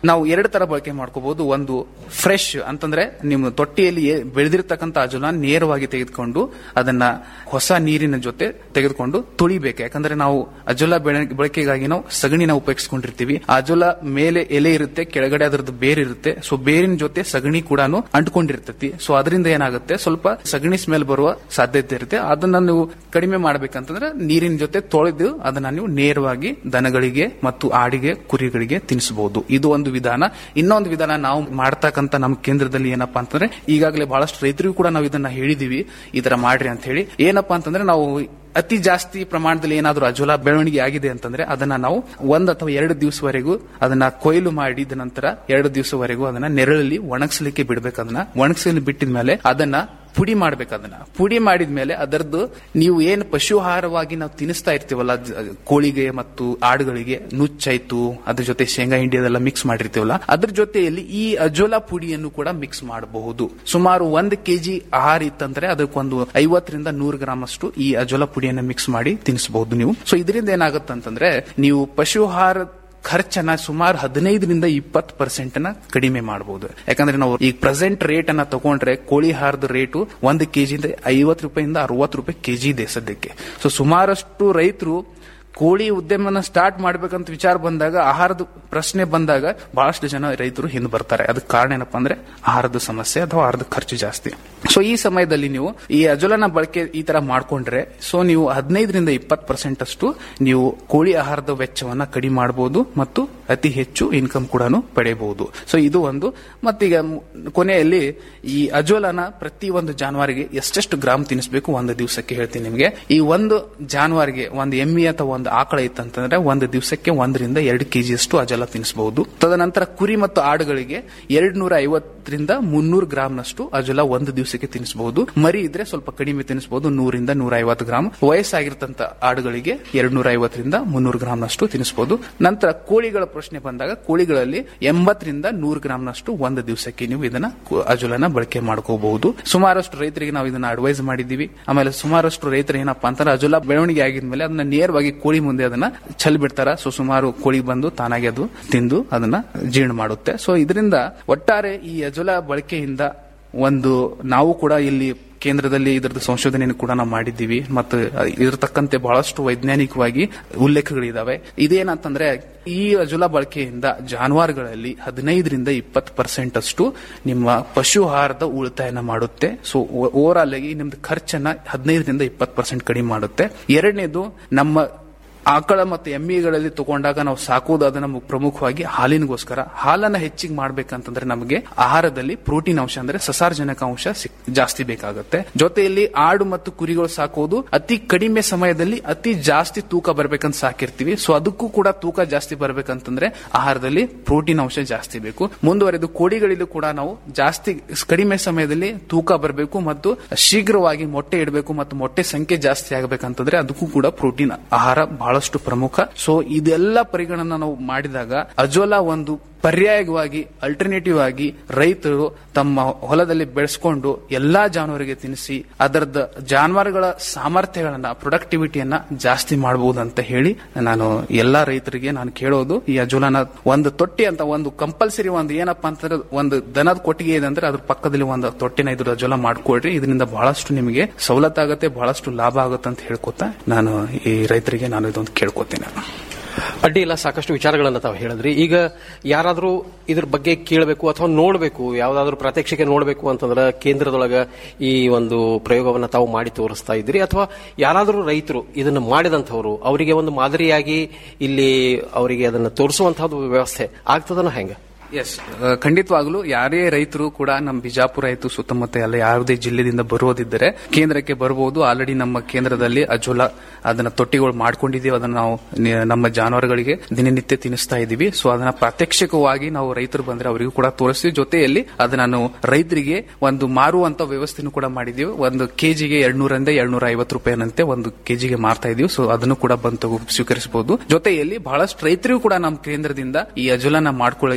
ನಾವು ಎರಡು ತರ ಬಳಕೆ ಮಾಡ್ಕೋಬಹುದು ಒಂದು ಫ್ರೆಶ್ ಅಂತಂದ್ರೆ ನಿಮ್ಮ ತೊಟ್ಟಿಯಲ್ಲಿ ಏ- ಬೆಳೆದಿರ್ತಕ್ಕಂಥ ಅಜೋಲ ನೇರವಾಗಿ ತೆಗೆದುಕೊಂಡು ಅದನ್ನ ಹೊಸ ನೀರಿನ ಜೊತೆ ತೆಗೆದುಕೊಂಡು ತುಳಿಬೇಕು ಯಾಕಂದ್ರೆ ನಾವು ಅಜೋಲ ಬೆಳೆ- ಬಳಕೆಗಾಗಿ ನಾವು ಸಗಣಿನ ಉಪಯೋಗಿಸ್ಕೊಂಡಿರ್ತೀವಿ ಆ ಅಜೋಲ ಮೇಲೆ ಎಲೆ ಇರುತ್ತೆ ಕೆಳಗಡೆ ಅದರದ್ದು ಬೇರ್ ಇರುತ್ತೆ ಸೊ ಬೇರಿನ ಜೊತೆ ಸಗಣಿ ಕೂಡ ಅಂಟ್ಕೊಂಡಿರ್ತೈತಿ ಸೊ ಅದರಿಂದ ಏನಾಗುತ್ತೆ ಸ್ವಲ್ಪ ಸಗಣಿ ಸ್ಮೆಲ್ ಬರುವ ಸಾಧ್ಯತೆ ಇರುತ್ತೆ ಅದನ್ನ ನೀವು ಕಡಿಮೆ ಮಾಡ್ಬೇಕಂತಂದ್ರೆ ನೀರಿನ ಜೊತೆ ತೊಳೆದು ಅದನ್ನ ನೀವು ನೇರವಾಗಿ ದನಗಳಿಗೆ ಮತ್ತು ಆಡಿಗೆ ಕುರಿಗಳಿಗೆ ತಿನ್ನಿಸಬಹುದು ಇದು ಒಂದು ವಿಧಾನ ಇನ್ನೊಂದು ವಿಧಾನ ನಾವು ಮಾಡ್ತಕ್ಕಂತ ನಮ್ಮ ಕೇಂದ್ರದಲ್ಲಿ ಏನಪ್ಪಾ ಅಂತಂದ್ರೆ ಈಗಾಗಲೇ ಬಹಳಷ್ಟು ರೈತರಿಗೂ ಕೂಡ ನಾವು ಇದನ್ನ ಹೇಳಿದೀವಿ ಈ ತರ ಮಾಡ್ರಿ ಅಂತ ಹೇಳಿ ಏನಪ್ಪಾ ಅಂತಂದ್ರೆ ನಾವು ಅತಿ ಜಾಸ್ತಿ ಪ್ರಮಾಣದಲ್ಲಿ ಏನಾದರೂ ಅಜೋಲ ಬೆಳವಣಿಗೆ ಆಗಿದೆ ಅಂತಂದ್ರೆ ಅದನ್ನ ನಾವು ಒಂದ್ ಅಥವಾ ಎರಡು ದಿವಸವರೆಗೂ ಅದನ್ನ ಕೊಯ್ಲು ಮಾಡಿದ ನಂತರ ಎರಡು ದಿವಸವರೆಗೂ ಅದನ್ನ ನೆರಳಲ್ಲಿ ಒಣಗಿಸ್ಲಿಕ್ಕೆ ಬಿಡ್ಬೇಕು ಅದನ್ನ ಒಣಗಿಸಲಿ ಬಿಟ್ಟಿದ ಮೇಲೆ ಅದನ್ನ ಪುಡಿ ಮಾಡ್ಬೇಕು ಅದನ್ನ ಪುಡಿ ಮಾಡಿದ್ಮೇಲೆ ಅದರದ್ದು ನೀವು ಏನು ಪಶುಹಾರವಾಗಿ ನಾವು ತಿನ್ನಿಸ್ತಾ ಇರ್ತೀವಲ್ಲ ಜ- ಕೋಳಿಗೆ ಮತ್ತು ಆಡುಗಳಿಗೆ ನುಚ್ಚಾಯ್ತು ಅದ್ರ ಜೊತೆ ಶೇಂಗಾ ಹಿಂಡಿ ಅದೆಲ್ಲ ಮಿಕ್ಸ್ ಮಾಡಿರ್ತೀವಲ್ಲ ಅದ್ರ ಜೊತೆಯಲ್ಲಿ ಈ ಅಜೋಲಾ ಪುಡಿಯನ್ನು ಕೂಡ ಮಿಕ್ಸ್ ಮಾಡಬಹುದು ಸುಮಾರು ಒಂದು ಕೆಜಿ ಆಹಾರ ಇತ್ತಂದ್ರೆ ಅದಕ್ಕೊಂದು ಐವತ್ತರಿಂದ ನೂರು ಗ್ರಾಮ್ ಅಷ್ಟು ಈ ಅಜೋಲಾ ಪುಡಿಯನ್ನ ಮಿಕ್ಸ್ ಮಾಡಿ ತಿನ್ನಿಸಬಹುದು ನೀವು ಸೊ ಇದರಿಂದ ಏನಾಗುತ್ತೆ ಅಂತಂದ್ರೆ ನೀವು ಪಶುಹಾರ ಖರ್ಚನ್ನ ಸುಮಾರು ಹದಿನೈದರಿಂದ ಇಪ್ಪತ್ತು ಪರ್ಸೆಂಟ್ ನ ಕಡಿಮೆ ಮಾಡಬಹುದು ಯಾಕಂದ್ರೆ ನಾವು ಈಗ ಪ್ರೆಸೆಂಟ್ ರೇಟ್ ಅನ್ನ ತಗೊಂಡ್ರೆ ಕೋಳಿ ಹಾರದ ರೇಟು ಒಂದು ಕೆಜಿ ಐವತ್ತು ರೂಪಾಯಿಂದ ಅರವತ್ತು ರೂಪಾಯಿ ಕೆಜಿ ಇದೆ ಸದ್ಯಕ್ಕೆ ಸೊ ಸುಮಾರಷ್ಟು ರೈತರು ಕೋಳಿ ಉದ್ಯಮನ ಸ್ಟಾರ್ಟ್ ಮಾಡ್ಬೇಕಂತ ವಿಚಾರ ಬಂದಾಗ ಆಹಾರದ ಪ್ರಶ್ನೆ ಬಂದಾಗ ಬಹಳಷ್ಟು ಜನ ರೈತರು ಹಿಂದೆ ಬರ್ತಾರೆ ಅದಕ್ಕೆ ಕಾರಣ ಏನಪ್ಪಾ ಅಂದ್ರೆ ಆಹಾರದ ಸಮಸ್ಯೆ ಅಥವಾ ಆಹಾರದ ಖರ್ಚು ಜಾಸ್ತಿ ಸೊ ಈ ಸಮಯದಲ್ಲಿ ನೀವು ಈ ಅಜೋಲನ ಬಳಕೆ ಈ ತರ ಮಾಡ್ಕೊಂಡ್ರೆ ಸೊ ನೀವು ಹದಿನೈದರಿಂದ ಇಪ್ಪತ್ತು ಪರ್ಸೆಂಟ್ ಅಷ್ಟು ನೀವು ಕೋಳಿ ಆಹಾರದ ವೆಚ್ಚವನ್ನ ಕಡಿಮೆ ಮಾಡಬಹುದು ಮತ್ತು ಅತಿ ಹೆಚ್ಚು ಇನ್ಕಮ್ ಕೂಡ ಪಡೆಯಬಹುದು ಸೊ ಇದು ಒಂದು ಮತ್ತೀಗ ಮ್- ಕೊನೆಯಲ್ಲಿ ಈ ಅಜೋಲನ ಪ್ರತಿ ಒಂದು ಜಾನುವಾರಿಗೆ ಎಷ್ಟೆಷ್ಟು ಗ್ರಾಮ್ ತಿನ್ನಿಸಬೇಕು ಒಂದು ದಿವಸಕ್ಕೆ ಹೇಳ್ತೀನಿ ನಿಮಗೆ ಈ ಒಂದು ಜಾನುವಾರಿಗೆ ಒಂದು ಎಮ್ಮೆ ಅಥವಾ ಒಂದು ಆಕಳ ಇತ್ತಂತಂದ್ರೆ ಒಂದು ದಿವಸಕ್ಕೆ ಒಂದರಿಂದ ಎರಡು ಕೆಜಿ ಅಷ್ಟು ಅಜೋಲ ತಿನ್ನಿಸಬಹುದು ತದನಂತರ ಕುರಿ ಮತ್ತು ಆಡುಗಳಿಗೆ ಎರಡ್ ನೂರ ಐವತ್ತರಿಂದ ಮುನ್ನೂರು ಗ್ರಾಮ್ನಷ್ಟು ಅಜೋಲ ಒಂದು ದಿವಸಕ್ಕೆ ತಿನ್ನಿಸಬಹುದು ಮರಿ ಇದ್ರೆ ಸ್ವಲ್ಪ ಕಡಿಮೆ ತಿನ್ನಿಸಬಹುದು ನೂರಿಂದ ನೂರ ಐವತ್ತು ಗ್ರಾಮ್ ವಯಸ್ಸಾಗಿರ್ತಂತ ಆಡುಗಳಿಗೆ ಎರಡ್ ನೂರ ಐವತ್ತರಿಂದ ಮುನ್ನೂರು ಗ್ರಾಮ್ನಷ್ಟು ತಿನ್ನಿಸಬಹುದು ನಂತರ ಕೋಳಿಗಳ ಪ್ರಶ್ನೆ ಬಂದಾಗ ಕೋಳಿಗಳಲ್ಲಿ ಎಂಬತ್ತರಿಂದ ನೂರು ಗ್ರಾಮ್ನಷ್ಟು ಒಂದು ದಿವಸಕ್ಕೆ ನೀವು ಇದನ್ನ ಕು- ಅಜೋಲನ ಬಳಕೆ ಮಾಡ್ಕೋಬಹುದು ಸುಮಾರಷ್ಟು ರೈತರಿಗೆ ನಾವು ಇದನ್ನ ಅಡ್ವೈಸ್ ಮಾಡಿದೀವಿ ಆಮೇಲೆ ಸುಮಾರಷ್ಟು ರೈತರು ಏನಪ್ಪಾ ಅಂತಾರೆ ಅಜೋಲ ಬೆಳವಣಿಗೆ ಆಗಿದ್ಮೇಲೆ ಅದನ್ನ ನೇರವಾಗಿ ಕೋಳಿ ಮುಂದೆ ಅದನ್ನ ಚೆಲ್ ಬಿಡ್ತಾರ ಸೊ ಸುಮಾರು ಕೋಳಿ ಬಂದು ತಾನಾಗಿ ಅದು ತಿಂದು ಅದನ್ನ ಜೀರ್ಣ ಮಾಡುತ್ತೆ ಸೊ ಇದರಿಂದ ಒಟ್ಟಾರೆ ಈ ಅಜೋಲ ಬಳಕೆಯಿಂದ ಒಂದು ನಾವು ಕೂಡ ಇಲ್ಲಿ ಕೇಂದ್ರದಲ್ಲಿ ಇದರದ್ದು ಸಂಶೋಧನೆಯನ್ನು ಕೂಡ ನಾವು ಮಾಡಿದ್ದೀವಿ ಮತ್ತು ಇದ್ರ ತಕ್ಕಂತೆ ಬಹಳಷ್ಟು ವೈಜ್ಞಾನಿಕವಾಗಿ ಉಲ್ಲೇಖಗಳಿದಾವೆ ಇದೇನಂತಂದ್ರೆ ಈ ಅಜುಲ ಬಳಕೆಯಿಂದ ಜಾನುವಾರುಗಳಲ್ಲಿ ಹದಿನೈದರಿಂದ ಇಪ್ಪತ್ತು ಪರ್ಸೆಂಟ್ ಅಷ್ಟು ನಿಮ್ಮ ಪಶು ಆಹಾರದ ಉಳಿತಾಯನ ಮಾಡುತ್ತೆ ಸೊ ಓವರ್ ಆಲ್ ಆಗಿ ನಿಮ್ದು ಖರ್ಚನ್ನ ಹದಿನೈದರಿಂದ ಇಪ್ಪತ್ತು ಪರ್ಸೆಂಟ್ ಕಡಿಮೆ ಮಾಡುತ್ತೆ ಎರಡನೇದು ನಮ್ಮ ಆಕಳ ಮತ್ತು ಎಮ್ಮಿಗಳಲ್ಲಿ ತಗೊಂಡಾಗ ನಾವು ಸಾಕೋದು ಅದನ್ನ ಮು- ಪ್ರಮುಖವಾಗಿ ಹಾಲಿನಗೋಸ್ಕರ ಹಾಲನ್ನ ಹೆಚ್ಚಿಗೆ ಮಾಡ್ಬೇಕಂತಂದ್ರೆ ನಮಗೆ ಆಹಾರದಲ್ಲಿ ಪ್ರೋಟೀನ್ ಅಂಶ ಅಂದ್ರೆ ಸಸಾರಜನಕ ಅಂಶ ಸಿಕ್- ಜಾಸ್ತಿ ಬೇಕಾಗುತ್ತೆ ಜೊತೆಯಲ್ಲಿ ಆಡು ಮತ್ತು ಕುರಿಗಳು ಸಾಕೋದು ಅತಿ ಕಡಿಮೆ ಸಮಯದಲ್ಲಿ ಅತಿ ಜಾಸ್ತಿ ತೂಕ ಬರ್ಬೇಕಂತ ಸಾಕಿರ್ತೀವಿ ಸೊ ಅದಕ್ಕೂ ಕೂಡ ತೂಕ ಜಾಸ್ತಿ ಬರ್ಬೇಕಂತಂದ್ರೆ ಆಹಾರದಲ್ಲಿ ಪ್ರೋಟೀನ್ ಅಂಶ ಜಾಸ್ತಿ ಬೇಕು ಮುಂದುವರೆದು ಕೋಳಿಗಳಲ್ಲೂ ಕೂಡ ನಾವು ಜಾಸ್ತಿ ಕಡಿಮೆ ಸಮಯದಲ್ಲಿ ತೂಕ ಬರಬೇಕು ಮತ್ತು ಶೀಘ್ರವಾಗಿ ಮೊಟ್ಟೆ ಇಡಬೇಕು ಮತ್ತು ಮೊಟ್ಟೆ ಸಂಖ್ಯೆ ಜಾಸ್ತಿ ಆಗಬೇಕಂತಂದ್ರೆ ಅದಕ್ಕೂ ಕೂಡ ಪ್ರೋಟೀನ್ ಆಹಾರ ಬಹಳಷ್ಟು ಪ್ರಮುಖ ಸೊ ಇದೆಲ್ಲ ಪರಿಗಣನ ನಾವು ಮಾಡಿದಾಗ ಅಜೋಲಾ ಒಂದು ಪರ್ಯಾಯವಾಗಿ ಅಲ್ಟರ್ನೇಟಿವ್ ಆಗಿ ರೈತರು ತಮ್ಮ ಹೊಲದಲ್ಲಿ ಬೆಳೆಸ್ಕೊಂಡು ಎಲ್ಲಾ ಜಾನುವಾರಿಗೆ ತಿನ್ನಿಸಿ ಅದರದ ಜಾನುವಾರುಗಳ ಸಾಮರ್ಥ್ಯಗಳನ್ನ ಪ್ರೊಡಕ್ಟಿವಿಟಿಯನ್ನ ಜಾಸ್ತಿ ಮಾಡಬಹುದು ಅಂತ ಹೇಳಿ ನಾನು ಎಲ್ಲಾ ರೈತರಿಗೆ ನಾನು ಕೇಳೋದು ಈ ಅಜೋಲಾನ ಒಂದು ತೊಟ್ಟಿ ಅಂತ ಒಂದು ಕಂಪಲ್ಸರಿ ಒಂದು ಏನಪ್ಪಾ ಅಂತಂದ್ರೆ ಒಂದು ದನದ ಕೊಟ್ಟಿಗೆ ಇದೆ ಅಂದ್ರೆ ಅದ್ರ ಪಕ್ಕದಲ್ಲಿ ಒಂದು ತೊಟ್ಟಿನ ಇದ್ರ ಅಜೋಲಾ ಮಾಡ್ಕೊಳ್ರಿ ಇದರಿಂದ ಬಹಳಷ್ಟು ನಿಮಗೆ ಸವಲತ್ತಾಗತ್ತೆ ಬಹಳಷ್ಟು ಲಾಭ ಆಗುತ್ತೆ ಅಂತ ಹೇಳ್ಕೊತಾ ನಾನು ಈ ರೈತರಿಗೆ ನಾನು ಇದೊಂದು ಕೇಳ್ಕೊತೀನಿ ಅಡ್ಡಿ ಇಲ್ಲ ಸಾಕಷ್ಟು ವಿಚಾರಗಳನ್ನ ತಾವು ಹೇಳಿದ್ರಿ ಈಗ ಯಾರಾದರೂ ಇದ್ರ ಬಗ್ಗೆ ಕೇಳಬೇಕು ಅಥವಾ ನೋಡಬೇಕು ಯಾವ್ದಾದ್ರು ಪ್ರಾತ್ಯಕ್ಷಿಕೆ ನೋಡಬೇಕು ಅಂತಂದ್ರೆ ಕೇಂದ್ರದೊಳಗ ಈ ಒಂದು ಪ್ರಯೋಗವನ್ನ ತಾವು ಮಾಡಿ ತೋರಿಸ್ತಾ ಇದ್ರಿ ಅಥವಾ ಯಾರಾದರೂ ರೈತರು ಇದನ್ನ ಮಾಡಿದಂಥವ್ರು ಅವರಿಗೆ ಒಂದು ಮಾದರಿಯಾಗಿ ಇಲ್ಲಿ ಅವರಿಗೆ ಅದನ್ನ ತೋರಿಸುವಂತಹದ್ದು ವ್ಯವಸ್ಥೆ ಆಗ್ತದನ ಹೆಂಗ ಎಸ್ ಖಂಡಿತವಾಗ್ಲೂ ಯಾರೇ ರೈತರು ಕೂಡ ನಮ್ಮ ಬಿಜಾಪುರ ಆಯ್ತು ಸುತ್ತಮುತ್ತ ಎಲ್ಲ ಯಾವುದೇ ಜಿಲ್ಲೆದಿಂದ ಬರೋದಿದ್ದರೆ ಕೇಂದ್ರಕ್ಕೆ ಬರಬಹುದು ಆಲ್ರೆಡಿ ನಮ್ಮ ಕೇಂದ್ರದಲ್ಲಿ ಅಜೋಲಾ ಅದನ್ನ ತೊಟ್ಟಿಗಳು ಮಾಡ್ಕೊಂಡಿದೀವಿ ಅದನ್ನ ನಾವು ನಿ- ನಮ್ಮ ಜಾನುವಾರುಗಳಿಗೆ ದಿನನಿತ್ಯ ತಿನ್ನಿಸ್ತಾ ಇದೀವಿ ಸೊ ಅದನ್ನ ಪ್ರಾತ್ಯಕ್ಷಿಕವಾಗಿ ನಾವು ರೈತರು ಬಂದ್ರೆ ಅವರಿಗೂ ಕೂಡ ತೋರಿಸ್ತೀವಿ ಜೊತೆಯಲ್ಲಿ ಅದನ್ನ ನಾವು ರೈತರಿಗೆ ಒಂದು ಮಾರುವಂತ ವ್ಯವಸ್ಥೆನೂ ಕೂಡ ಮಾಡಿದೀವಿ ಒಂದು ಕೆಜಿಗೆ ಎರಡ್ನೂರಿಂದ ಎರಡ್ನೂರ ಐವತ್ತು ರೂಪಾಯಿನಂತೆ ಒಂದು ಕೆಜಿಗೆ ಮಾರ್ತಾ ಇದೀವಿ ಸೊ ಅದನ್ನು ಕೂಡ ಬಂದು ತಗೋ- ಸ್ವೀಕರಿಸಬಹುದು ಜೊತೆಯಲ್ಲಿ ಬಹಳಷ್ಟು ರೈತರಿಗೂ ಕೂಡ ನಮ್ಮ ಕೇಂದ್ರದಿಂದ ಈ ಅಜೋಲನ ಮಾಡ್ಕೊಳ್ಳಕ್ಕೆ ನಾವು ಅವರಿಗೆ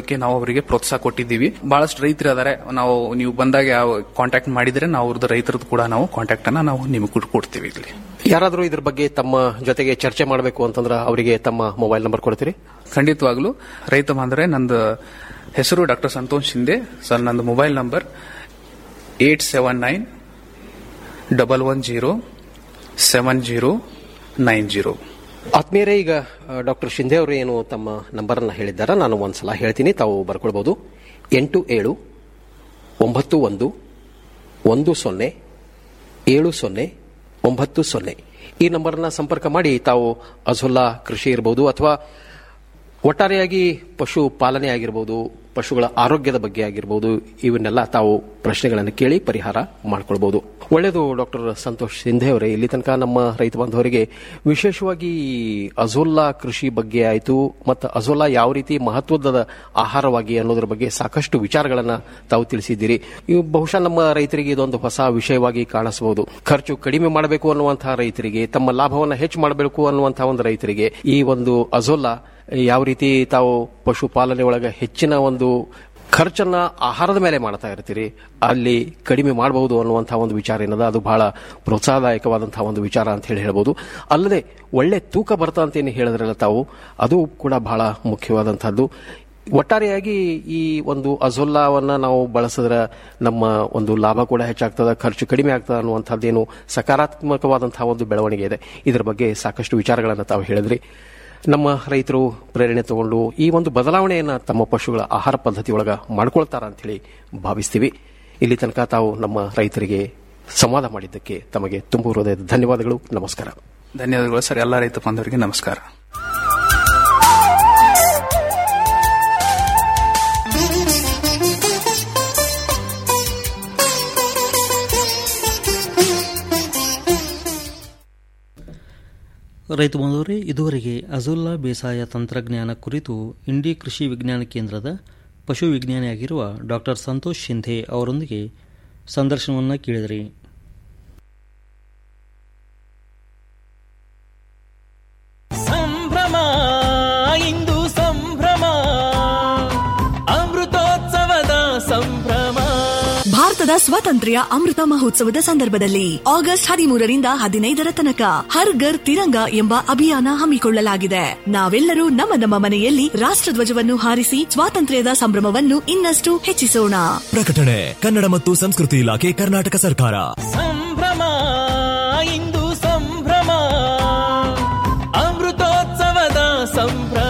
ಅವರಿಗೆ ಪ್ರೋತ್ಸಾಹ ಕೊಟ್ಟಿದ್ದೀವಿ ಬಹಳಷ್ಟು ರೈತರು ಅದಾರೆ ನಾವು ನೀವು ಬಂದಾಗ ಯಾವ ಕಾಂಟ್ಯಾಕ್ಟ್ ಮಾಡಿದ್ರೆ ನಾವು ಅವ್ರದ್ದು ರೈತರದ್ದು ಕೂಡ ನಾವು ಕಾಂಟ್ಯಾಕ್ಟ್ ಅನ್ನ ನಾವು ನಿಮಗೆ ಕೊಡ್- ಕೊಡ್ತೀವಿ ಇಲ್ಲಿ ಯಾರಾದರೂ ಇದ್ರ ಬಗ್ಗೆ ತಮ್ಮ ಜೊತೆಗೆ ಚರ್ಚೆ ಮಾಡಬೇಕು ಅಂತಂದ್ರೆ ಅವರಿಗೆ ತಮ್ಮ ಮೊಬೈಲ್ ನಂಬರ್ ಕೊಡ್ತೀರಿ ಖಂಡಿತವಾಗ್ಲೂ ರೈತ ಬಾಂಧವರೇ ನಂದು ಹೆಸರು ಡಾಕ್ಟರ್ ಸಂತೋಷ್ ಶಿಂದೆ ಸರ್ ನಂದು mobile number eight seven nine double one zero seven zero nine zero ಆತ್ಮೀಯರೇ ಈಗ ಡಾಕ್ಟರ್ ಶಿಂದೆ ಅವರು ಏನು ತಮ್ಮ ನಂಬರ್ ಅನ್ನ ಹೇಳಿದ್ದಾರೆ ನಾನು ಒಂದ್ಸಲ ಹೇಳ್ತೀನಿ ತಾವು ಬರ್ಕೊಳ್ಬಹುದು ಎಂಟು ಏಳು ಒಂಬತ್ತು ಒಂದು ಒಂದು ಸೊನ್ನೆ ಏಳು ಸೊನ್ನೆ ಒಂಬತ್ತು ಸೊನ್ನೆ ಈ ನಂಬರ್ನ ಸಂಪರ್ಕ ಮಾಡಿ ತಾವು ಅಜುಲ್ಲಾ ಕೃಷಿ ಇರಬಹುದು ಅಥವಾ ಒಟ್ಟಾರೆಯಾಗಿ ಪಶು ಪಾಲನೆ ಆಗಿರಬಹುದು ಪಶುಗಳ ಆರೋಗ್ಯದ ಬಗ್ಗೆ ಆಗಿರಬಹುದು ಇವನ್ನೆಲ್ಲ ತಾವು ಪ್ರಶ್ನೆಗಳನ್ನು ಕೇಳಿ ಪರಿಹಾರ ಮಾಡ್ಕೊಳ್ಬಹುದು ಒಳ್ಳೆಯದು ಡಾಕ್ಟರ್ ಸಂತೋಷ್ ಸಿಂಧೆ ಅವರೇ ಇಲ್ಲಿ ತನಕ ನಮ್ಮ ರೈತ ಬಾಂಧವರಿಗೆ ವಿಶೇಷವಾಗಿ ಅಜೋಲ್ಲಾ ಕೃಷಿ ಬಗ್ಗೆ ಆಯಿತು ಮತ್ತು ಅಜೋಲ್ಲಾ ಯಾವ ರೀತಿ ಮಹತ್ವದ ಆಹಾರವಾಗಿ ಅನ್ನೋದ್ರ ಬಗ್ಗೆ ಸಾಕಷ್ಟು ವಿಚಾರಗಳನ್ನ ತಾವು ತಿಳಿಸಿದ್ದೀರಿ ಇವು ಬಹುಶಃ ನಮ್ಮ ರೈತರಿಗೆ ಇದೊಂದು ಹೊಸ ವಿಷಯವಾಗಿ ಕಾಣಿಸಬಹುದು ಖರ್ಚು ಕಡಿಮೆ ಮಾಡಬೇಕು ಅನ್ನುವಂತಹ ರೈತರಿಗೆ ತಮ್ಮ ಲಾಭವನ್ನು ಹೆಚ್ಚು ಮಾಡಬೇಕು ಅನ್ನುವಂತಹ ಒಂದು ರೈತರಿಗೆ ಈ ಒಂದು ಅಜೋಲ್ಲಾ ಯಾವ ರೀತಿ ತಾವು ಪಶುಪಾಲನೆ ಒಳಗೆ ಹೆಚ್ಚಿನ ಒಂದು ಖರ್ಚನ್ನ ಆಹಾರದ ಮೇಲೆ ಮಾಡ್ತಾ ಇರ್ತೀರಿ ಅಲ್ಲಿ ಕಡಿಮೆ ಮಾಡಬಹುದು ಅನ್ನುವಂತಹ ಒಂದು ವಿಚಾರ ಏನದ ಅದು ಬಹಳ ಪ್ರೋತ್ಸಾಹದಾಯಕವಾದಂತಹ ಒಂದು ವಿಚಾರ ಅಂತ ಹೇಳಿ ಹೇಳ್ಬೋದು ಅಲ್ಲದೆ ಒಳ್ಳೆ ತೂಕ ಬರ್ತಾ ಅಂತ ಏನು ಹೇಳಿದ್ರಲ್ಲ ತಾವು ಅದು ಕೂಡ ಬಹಳ ಮುಖ್ಯವಾದಂತಹದ್ದು ಒಟ್ಟಾರೆಯಾಗಿ ಈ ಒಂದು ಅಜೊಲ್ಲಾವನ್ನ ನಾವು ಬಳಸಿದ್ರೆ ನಮ್ಮ ಒಂದು ಲಾಭ ಕೂಡ ಹೆಚ್ಚಾಗ್ತದೆ ಖರ್ಚು ಕಡಿಮೆ ಆಗ್ತದೆ ಅನ್ನುವಂಥದ್ದೇನು ಸಕಾರಾತ್ಮಕವಾದಂತಹ ಒಂದು ಬೆಳವಣಿಗೆ ಇದೆ ಇದರ ಬಗ್ಗೆ ಸಾಕಷ್ಟು ವಿಚಾರಗಳನ್ನು ತಾವು ಹೇಳಿದ್ರಿ ನಮ್ಮ ರೈತರು ಪ್ರೇರಣೆ ತಗೊಂಡು ಈ ಒಂದು ಬದಲಾವಣೆಯನ್ನ ತಮ್ಮ ಪಶುಗಳ ಆಹಾರ ಪದ್ಧತಿ ಒಳಗ ಮಾಡ್ಕೊಳ್ತಾರ ಅಂತ ಹೇಳಿ ಭಾವಿಸ್ತೀವಿ ಇಲ್ಲಿ ತನಕ ತಾವು ನಮ್ಮ ರೈತರಿಗೆ ಸಂವಾದ ಮಾಡಿದ್ದಕ್ಕೆ ತಮಗೆ ತುಂಬು ಹೃದಯದ ಧನ್ಯವಾದಗಳು ನಮಸ್ಕಾರ ಧನ್ಯವಾದಗಳು ಸರ್ ಎಲ್ಲ ರೈತ ಬಾಂಧವರಿಗೆ ನಮಸ್ಕಾರ ರೈತ ಬಾಂಧವರೇ ಇದುವರೆಗೆ ಅಜುಲ್ಲಾ ಬೇಸಾಯ ತಂತ್ರಜ್ಞಾನ ಕುರಿತು ಇಂಡಿ ಕೃಷಿ ವಿಜ್ಞಾನ ಕೇಂದ್ರದ ಪಶು ವಿಜ್ಞಾನಿಯಾಗಿರುವ ಡಾಕ್ಟರ್ ಸಂತೋಷ್ ಶಿಂಧೆ ಅವರೊಂದಿಗೆ ಸಂದರ್ಶನವನ್ನು ಕೇಳಿದ್ರಿ ಸಂಭ್ರಮ ಇಂದು ಸಂಭ್ರಮ ಅಮೃತೋತ್ಸವದ ಸಂಭ್ರಮ ಭಾರತದ ಸ್ವಾತಂತ್ರ್ಯ ಅಮೃತ ಮಹೋತ್ಸವದ ಸಂದರ್ಭದಲ್ಲಿ ಆಗಸ್ಟ್ ಹದಿಮೂರರಿಂದ ಹದಿನೈದರ ತನಕ ಹರ್ ಘರ್ ತಿರಂಗ ಎಂಬ ಅಭಿಯಾನ ಹಮ್ಮಿಕೊಳ್ಳಲಾಗಿದೆ ನಾವೆಲ್ಲರೂ ನಮ್ಮ ನಮ್ಮ ಮನೆಯಲ್ಲಿ ರಾಷ್ಟ್ರಧ್ವಜವನ್ನು ಹಾರಿಸಿ ಸ್ವಾತಂತ್ರ್ಯದ ಸಂಭ್ರಮವನ್ನು ಇನ್ನಷ್ಟು ಹೆಚ್ಚಿಸೋಣ ಪ್ರಕಟಣೆ ಕನ್ನಡ ಮತ್ತು ಸಂಸ್ಕೃತಿ ಇಲಾಖೆ ಕರ್ನಾಟಕ ಸರ್ಕಾರ ಸಂಭ್ರಮ ಇಂದು ಸಂಭ್ರಮ ಅಮೃತೋತ್ಸವದ ಸಂಭ್ರಮ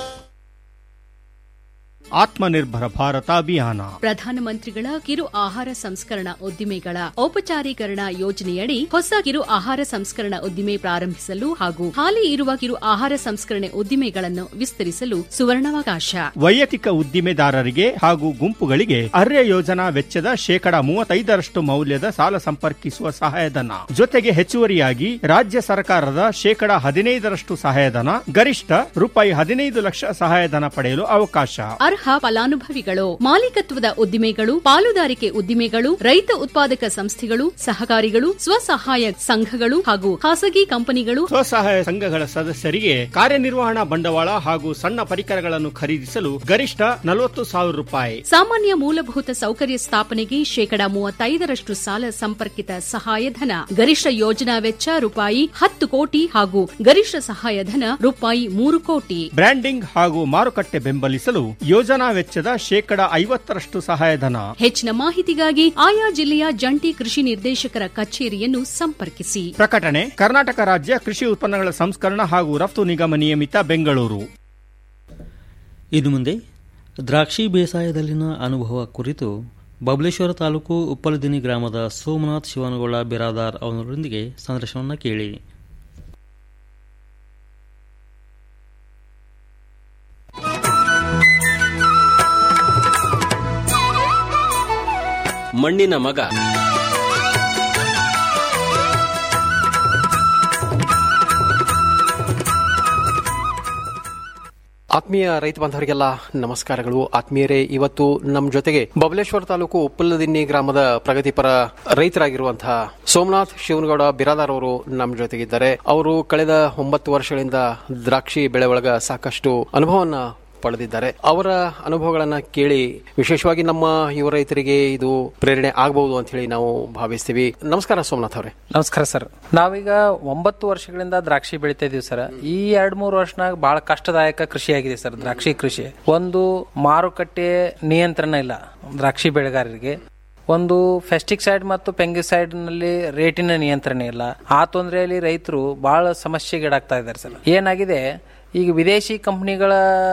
ಆತ್ಮನಿರ್ಭರ ಭಾರತ ಅಭಿಯಾನ ಪ್ರಧಾನಮಂತ್ರಿಗಳ ಕಿರು ಆಹಾರ ಸಂಸ್ಕರಣಾ ಉದ್ದಿಮೆಗಳ ಔಪಚಾರೀಕರಣ ಯೋಜನೆಯಡಿ ಹೊಸ ಕಿರು ಆಹಾರ ಸಂಸ್ಕರಣಾ ಉದ್ದಿಮೆ ಪ್ರಾರಂಭಿಸಲು ಹಾಗೂ ಹಾಲಿ ಇರುವ ಕಿರು ಆಹಾರ ಸಂಸ್ಕರಣೆ ಉದ್ದಿಮೆಗಳನ್ನು ವಿಸ್ತರಿಸಲು ಸುವರ್ಣಾವಕಾಶ ವೈಯಕ್ತಿಕ ಉದ್ದಿಮೆದಾರರಿಗೆ ಹಾಗೂ ಗುಂಪುಗಳಿಗೆ ಅರ್ಯ ಯೋಜನಾ ವೆಚ್ಚದ ಶೇಕಡ ಮೂವತ್ತೈದರಷ್ಟು ಮೌಲ್ಯದ ಸಾಲ ಸಂಪರ್ಕಿಸುವ ಸಹಾಯಧನ ಜೊತೆಗೆ ಹೆಚ್ಚುವರಿಯಾಗಿ ರಾಜ್ಯ ಸರ್ಕಾರದ ಶೇಕಡ ಹದಿನೈದರಷ್ಟು ಸಹಾಯಧನ ಗರಿಷ್ಠ ರೂಪಾಯಿ ಹದಿನೈದು ಲಕ್ಷ ಸಹಾಯಧನ ಪಡೆಯಲು ಅವಕಾಶ ಅರ್ಹ ಫಲಾನುಭವಿಗಳು ಮಾಲೀಕತ್ವದ ಉದ್ದಿಮೆಗಳು ಪಾಲುದಾರಿಕೆ ಉದ್ದಿಮೆಗಳು ರೈತ ಉತ್ಪಾದಕ ಸಂಸ್ಥೆಗಳು ಸಹಕಾರಿಗಳು ಸ್ವಸಹಾಯ ಸಂಘಗಳು ಹಾಗೂ ಖಾಸಗಿ ಕಂಪನಿಗಳು ಸ್ವಸಹಾಯ ಸಂಘಗಳ ಸದಸ್ಯರಿಗೆ ಕಾರ್ಯನಿರ್ವಹಣಾ ಬಂಡವಾಳ ಹಾಗೂ ಸಣ್ಣ ಪರಿಕರಗಳನ್ನು ಖರೀದಿಸಲು ಗರಿಷ್ಠ ನಲವತ್ತು ಸಾವಿರ ರೂಪಾಯಿ ಸಾಮಾನ್ಯ ಮೂಲಭೂತ ಸೌಕರ್ಯ ಸ್ಥಾಪನೆಗೆ ಶೇಕಡಾ ಮೂವತ್ತೈದರಷ್ಟು ಸಾಲ ಸಂಪರ್ಕಿತ ಸಹಾಯಧನ ಗರಿಷ್ಠ ಯೋಜನಾ ವೆಚ್ಚ ರೂಪಾಯಿ ಹತ್ತು ಕೋಟಿ ಹಾಗೂ ಗರಿಷ್ಠ ಸಹಾಯಧನ ರೂಪಾಯಿ ಮೂರು ಕೋಟಿ ಬ್ರ್ಯಾಂಡಿಂಗ್ ಹಾಗೂ ಮಾರುಕಟ್ಟೆ ಬೆಂಬಲಿಸಲು ಯೋಜನಾ ವೆಚ್ಚದ ಶೇಕಡ ಐವತ್ತರಷ್ಟು ಸಹಾಯಧನ ಹೆಚ್ಚಿನ ಮಾಹಿತಿಗಾಗಿ ಆಯಾ ಜಿಲ್ಲೆಯ ಜಂಟಿ ಕೃಷಿ ನಿರ್ದೇಶಕರ ಕಚೇರಿಯನ್ನು ಸಂಪರ್ಕಿಸಿ ಪ್ರಕಟಣೆ ಕರ್ನಾಟಕ ರಾಜ್ಯ ಕೃಷಿ ಉತ್ಪನ್ನಗಳ ಸಂಸ್ಕರಣ ಹಾಗೂ ರಫ್ತು ನಿಗಮ ನಿಯಮಿತ ಬೆಂಗಳೂರು ಇನ್ನು ಮುಂದೆ ದ್ರಾಕ್ಷಿ ಬೇಸಾಯದಲ್ಲಿನ ಅನುಭವ ಕುರಿತು ಬಬಲೇಶ್ವರ ತಾಲೂಕು ಉಪ್ಪಲದಿನಿ ಗ್ರಾಮದ ಸೋಮನಾಥ್ ಶಿವನಗೌಡ ಬಿರಾದಾರ್ ಅವರೊಂದಿಗೆ ಸಂದರ್ಶನವನ್ನು ಕೇಳಿ ಮಣ್ಣಿನ ಮಗ ಆತ್ಮೀಯ ರೈತ ಬಾಂಧವರಿಗೆಲ್ಲ ನಮಸ್ಕಾರಗಳು ಆತ್ಮೀಯರೇ ಇವತ್ತು ನಮ್ಮ ಜೊತೆಗೆ ಬಬಲೇಶ್ವರ ತಾಲೂಕು ಉಪ್ಪಲದಿನ್ನಿ ಗ್ರಾಮದ ಪ್ರಗತಿಪರ ರೈತರಾಗಿರುವಂತಹ ಸೋಮನಾಥ್ ಶಿವನಗೌಡ ಬಿರಾದಾರ್ ಅವರು ನಮ್ಮ ಜೊತೆಗಿದ್ದಾರೆ ಅವರು ಕಳೆದ ಒಂಬತ್ತು ವರ್ಷಗಳಿಂದ ದ್ರಾಕ್ಷಿ ಬೆಳೆ ಒಳಗ ಸಾಕಷ್ಟು ಅನುಭವವನ್ನ ಪಡೆದಿದ್ದಾರೆ ಅವರ ಅನುಭವಗಳನ್ನ ಕೇಳಿ ವಿಶೇಷವಾಗಿ ನಮ್ಮ ಯುವ ರೈತರಿಗೆ ಇದು ಪ್ರೇರಣೆ ಆಗಬಹುದು ಅಂತ ಹೇಳಿ ನಾವು ಭಾವಿಸ್ತೀವಿ ನಮಸ್ಕಾರ ಸೋಮನಾಥ್ ಅವರೇ ನಮಸ್ಕಾರ ಸರ್ ನಾವೀಗ ಒಂಬತ್ತು ವರ್ಷಗಳಿಂದ ದ್ರಾಕ್ಷಿ ಬೆಳಿತಾ ಇದೀವಿ ಸರ್ ಈ ಎರಡ್ ಮೂರು ವರ್ಷನಾಗ ಬಹಳ ಕಷ್ಟದಾಯಕ ಕೃಷಿ ಆಗಿದೆ ಸರ್ ದ್ರಾಕ್ಷಿ ಕೃಷಿ ಒಂದು ಮಾರುಕಟ್ಟೆ ನಿಯಂತ್ರಣ ಇಲ್ಲ ದ್ರಾಕ್ಷಿ ಬೆಳೆಗಾರರಿಗೆ ಒಂದು ಫೆಸ್ಟಿಸೈಡ್ ಮತ್ತು ಪೆಂಗಿಸೈಡ್ ನಲ್ಲಿ ರೇಟಿನ ನಿಯಂತ್ರಣ ಇಲ್ಲ ಆ ತೊಂದರೆಯಲ್ಲಿ ರೈತರು ಬಹಳ ಸಮಸ್ಯೆಗೀಡಾಗ್ತಾ ಇದ್ದಾರೆ ಸರ್ ಏನಾಗಿದೆ ಈಗ ವಿದೇಶಿ ಕಂಪನಿಗಳ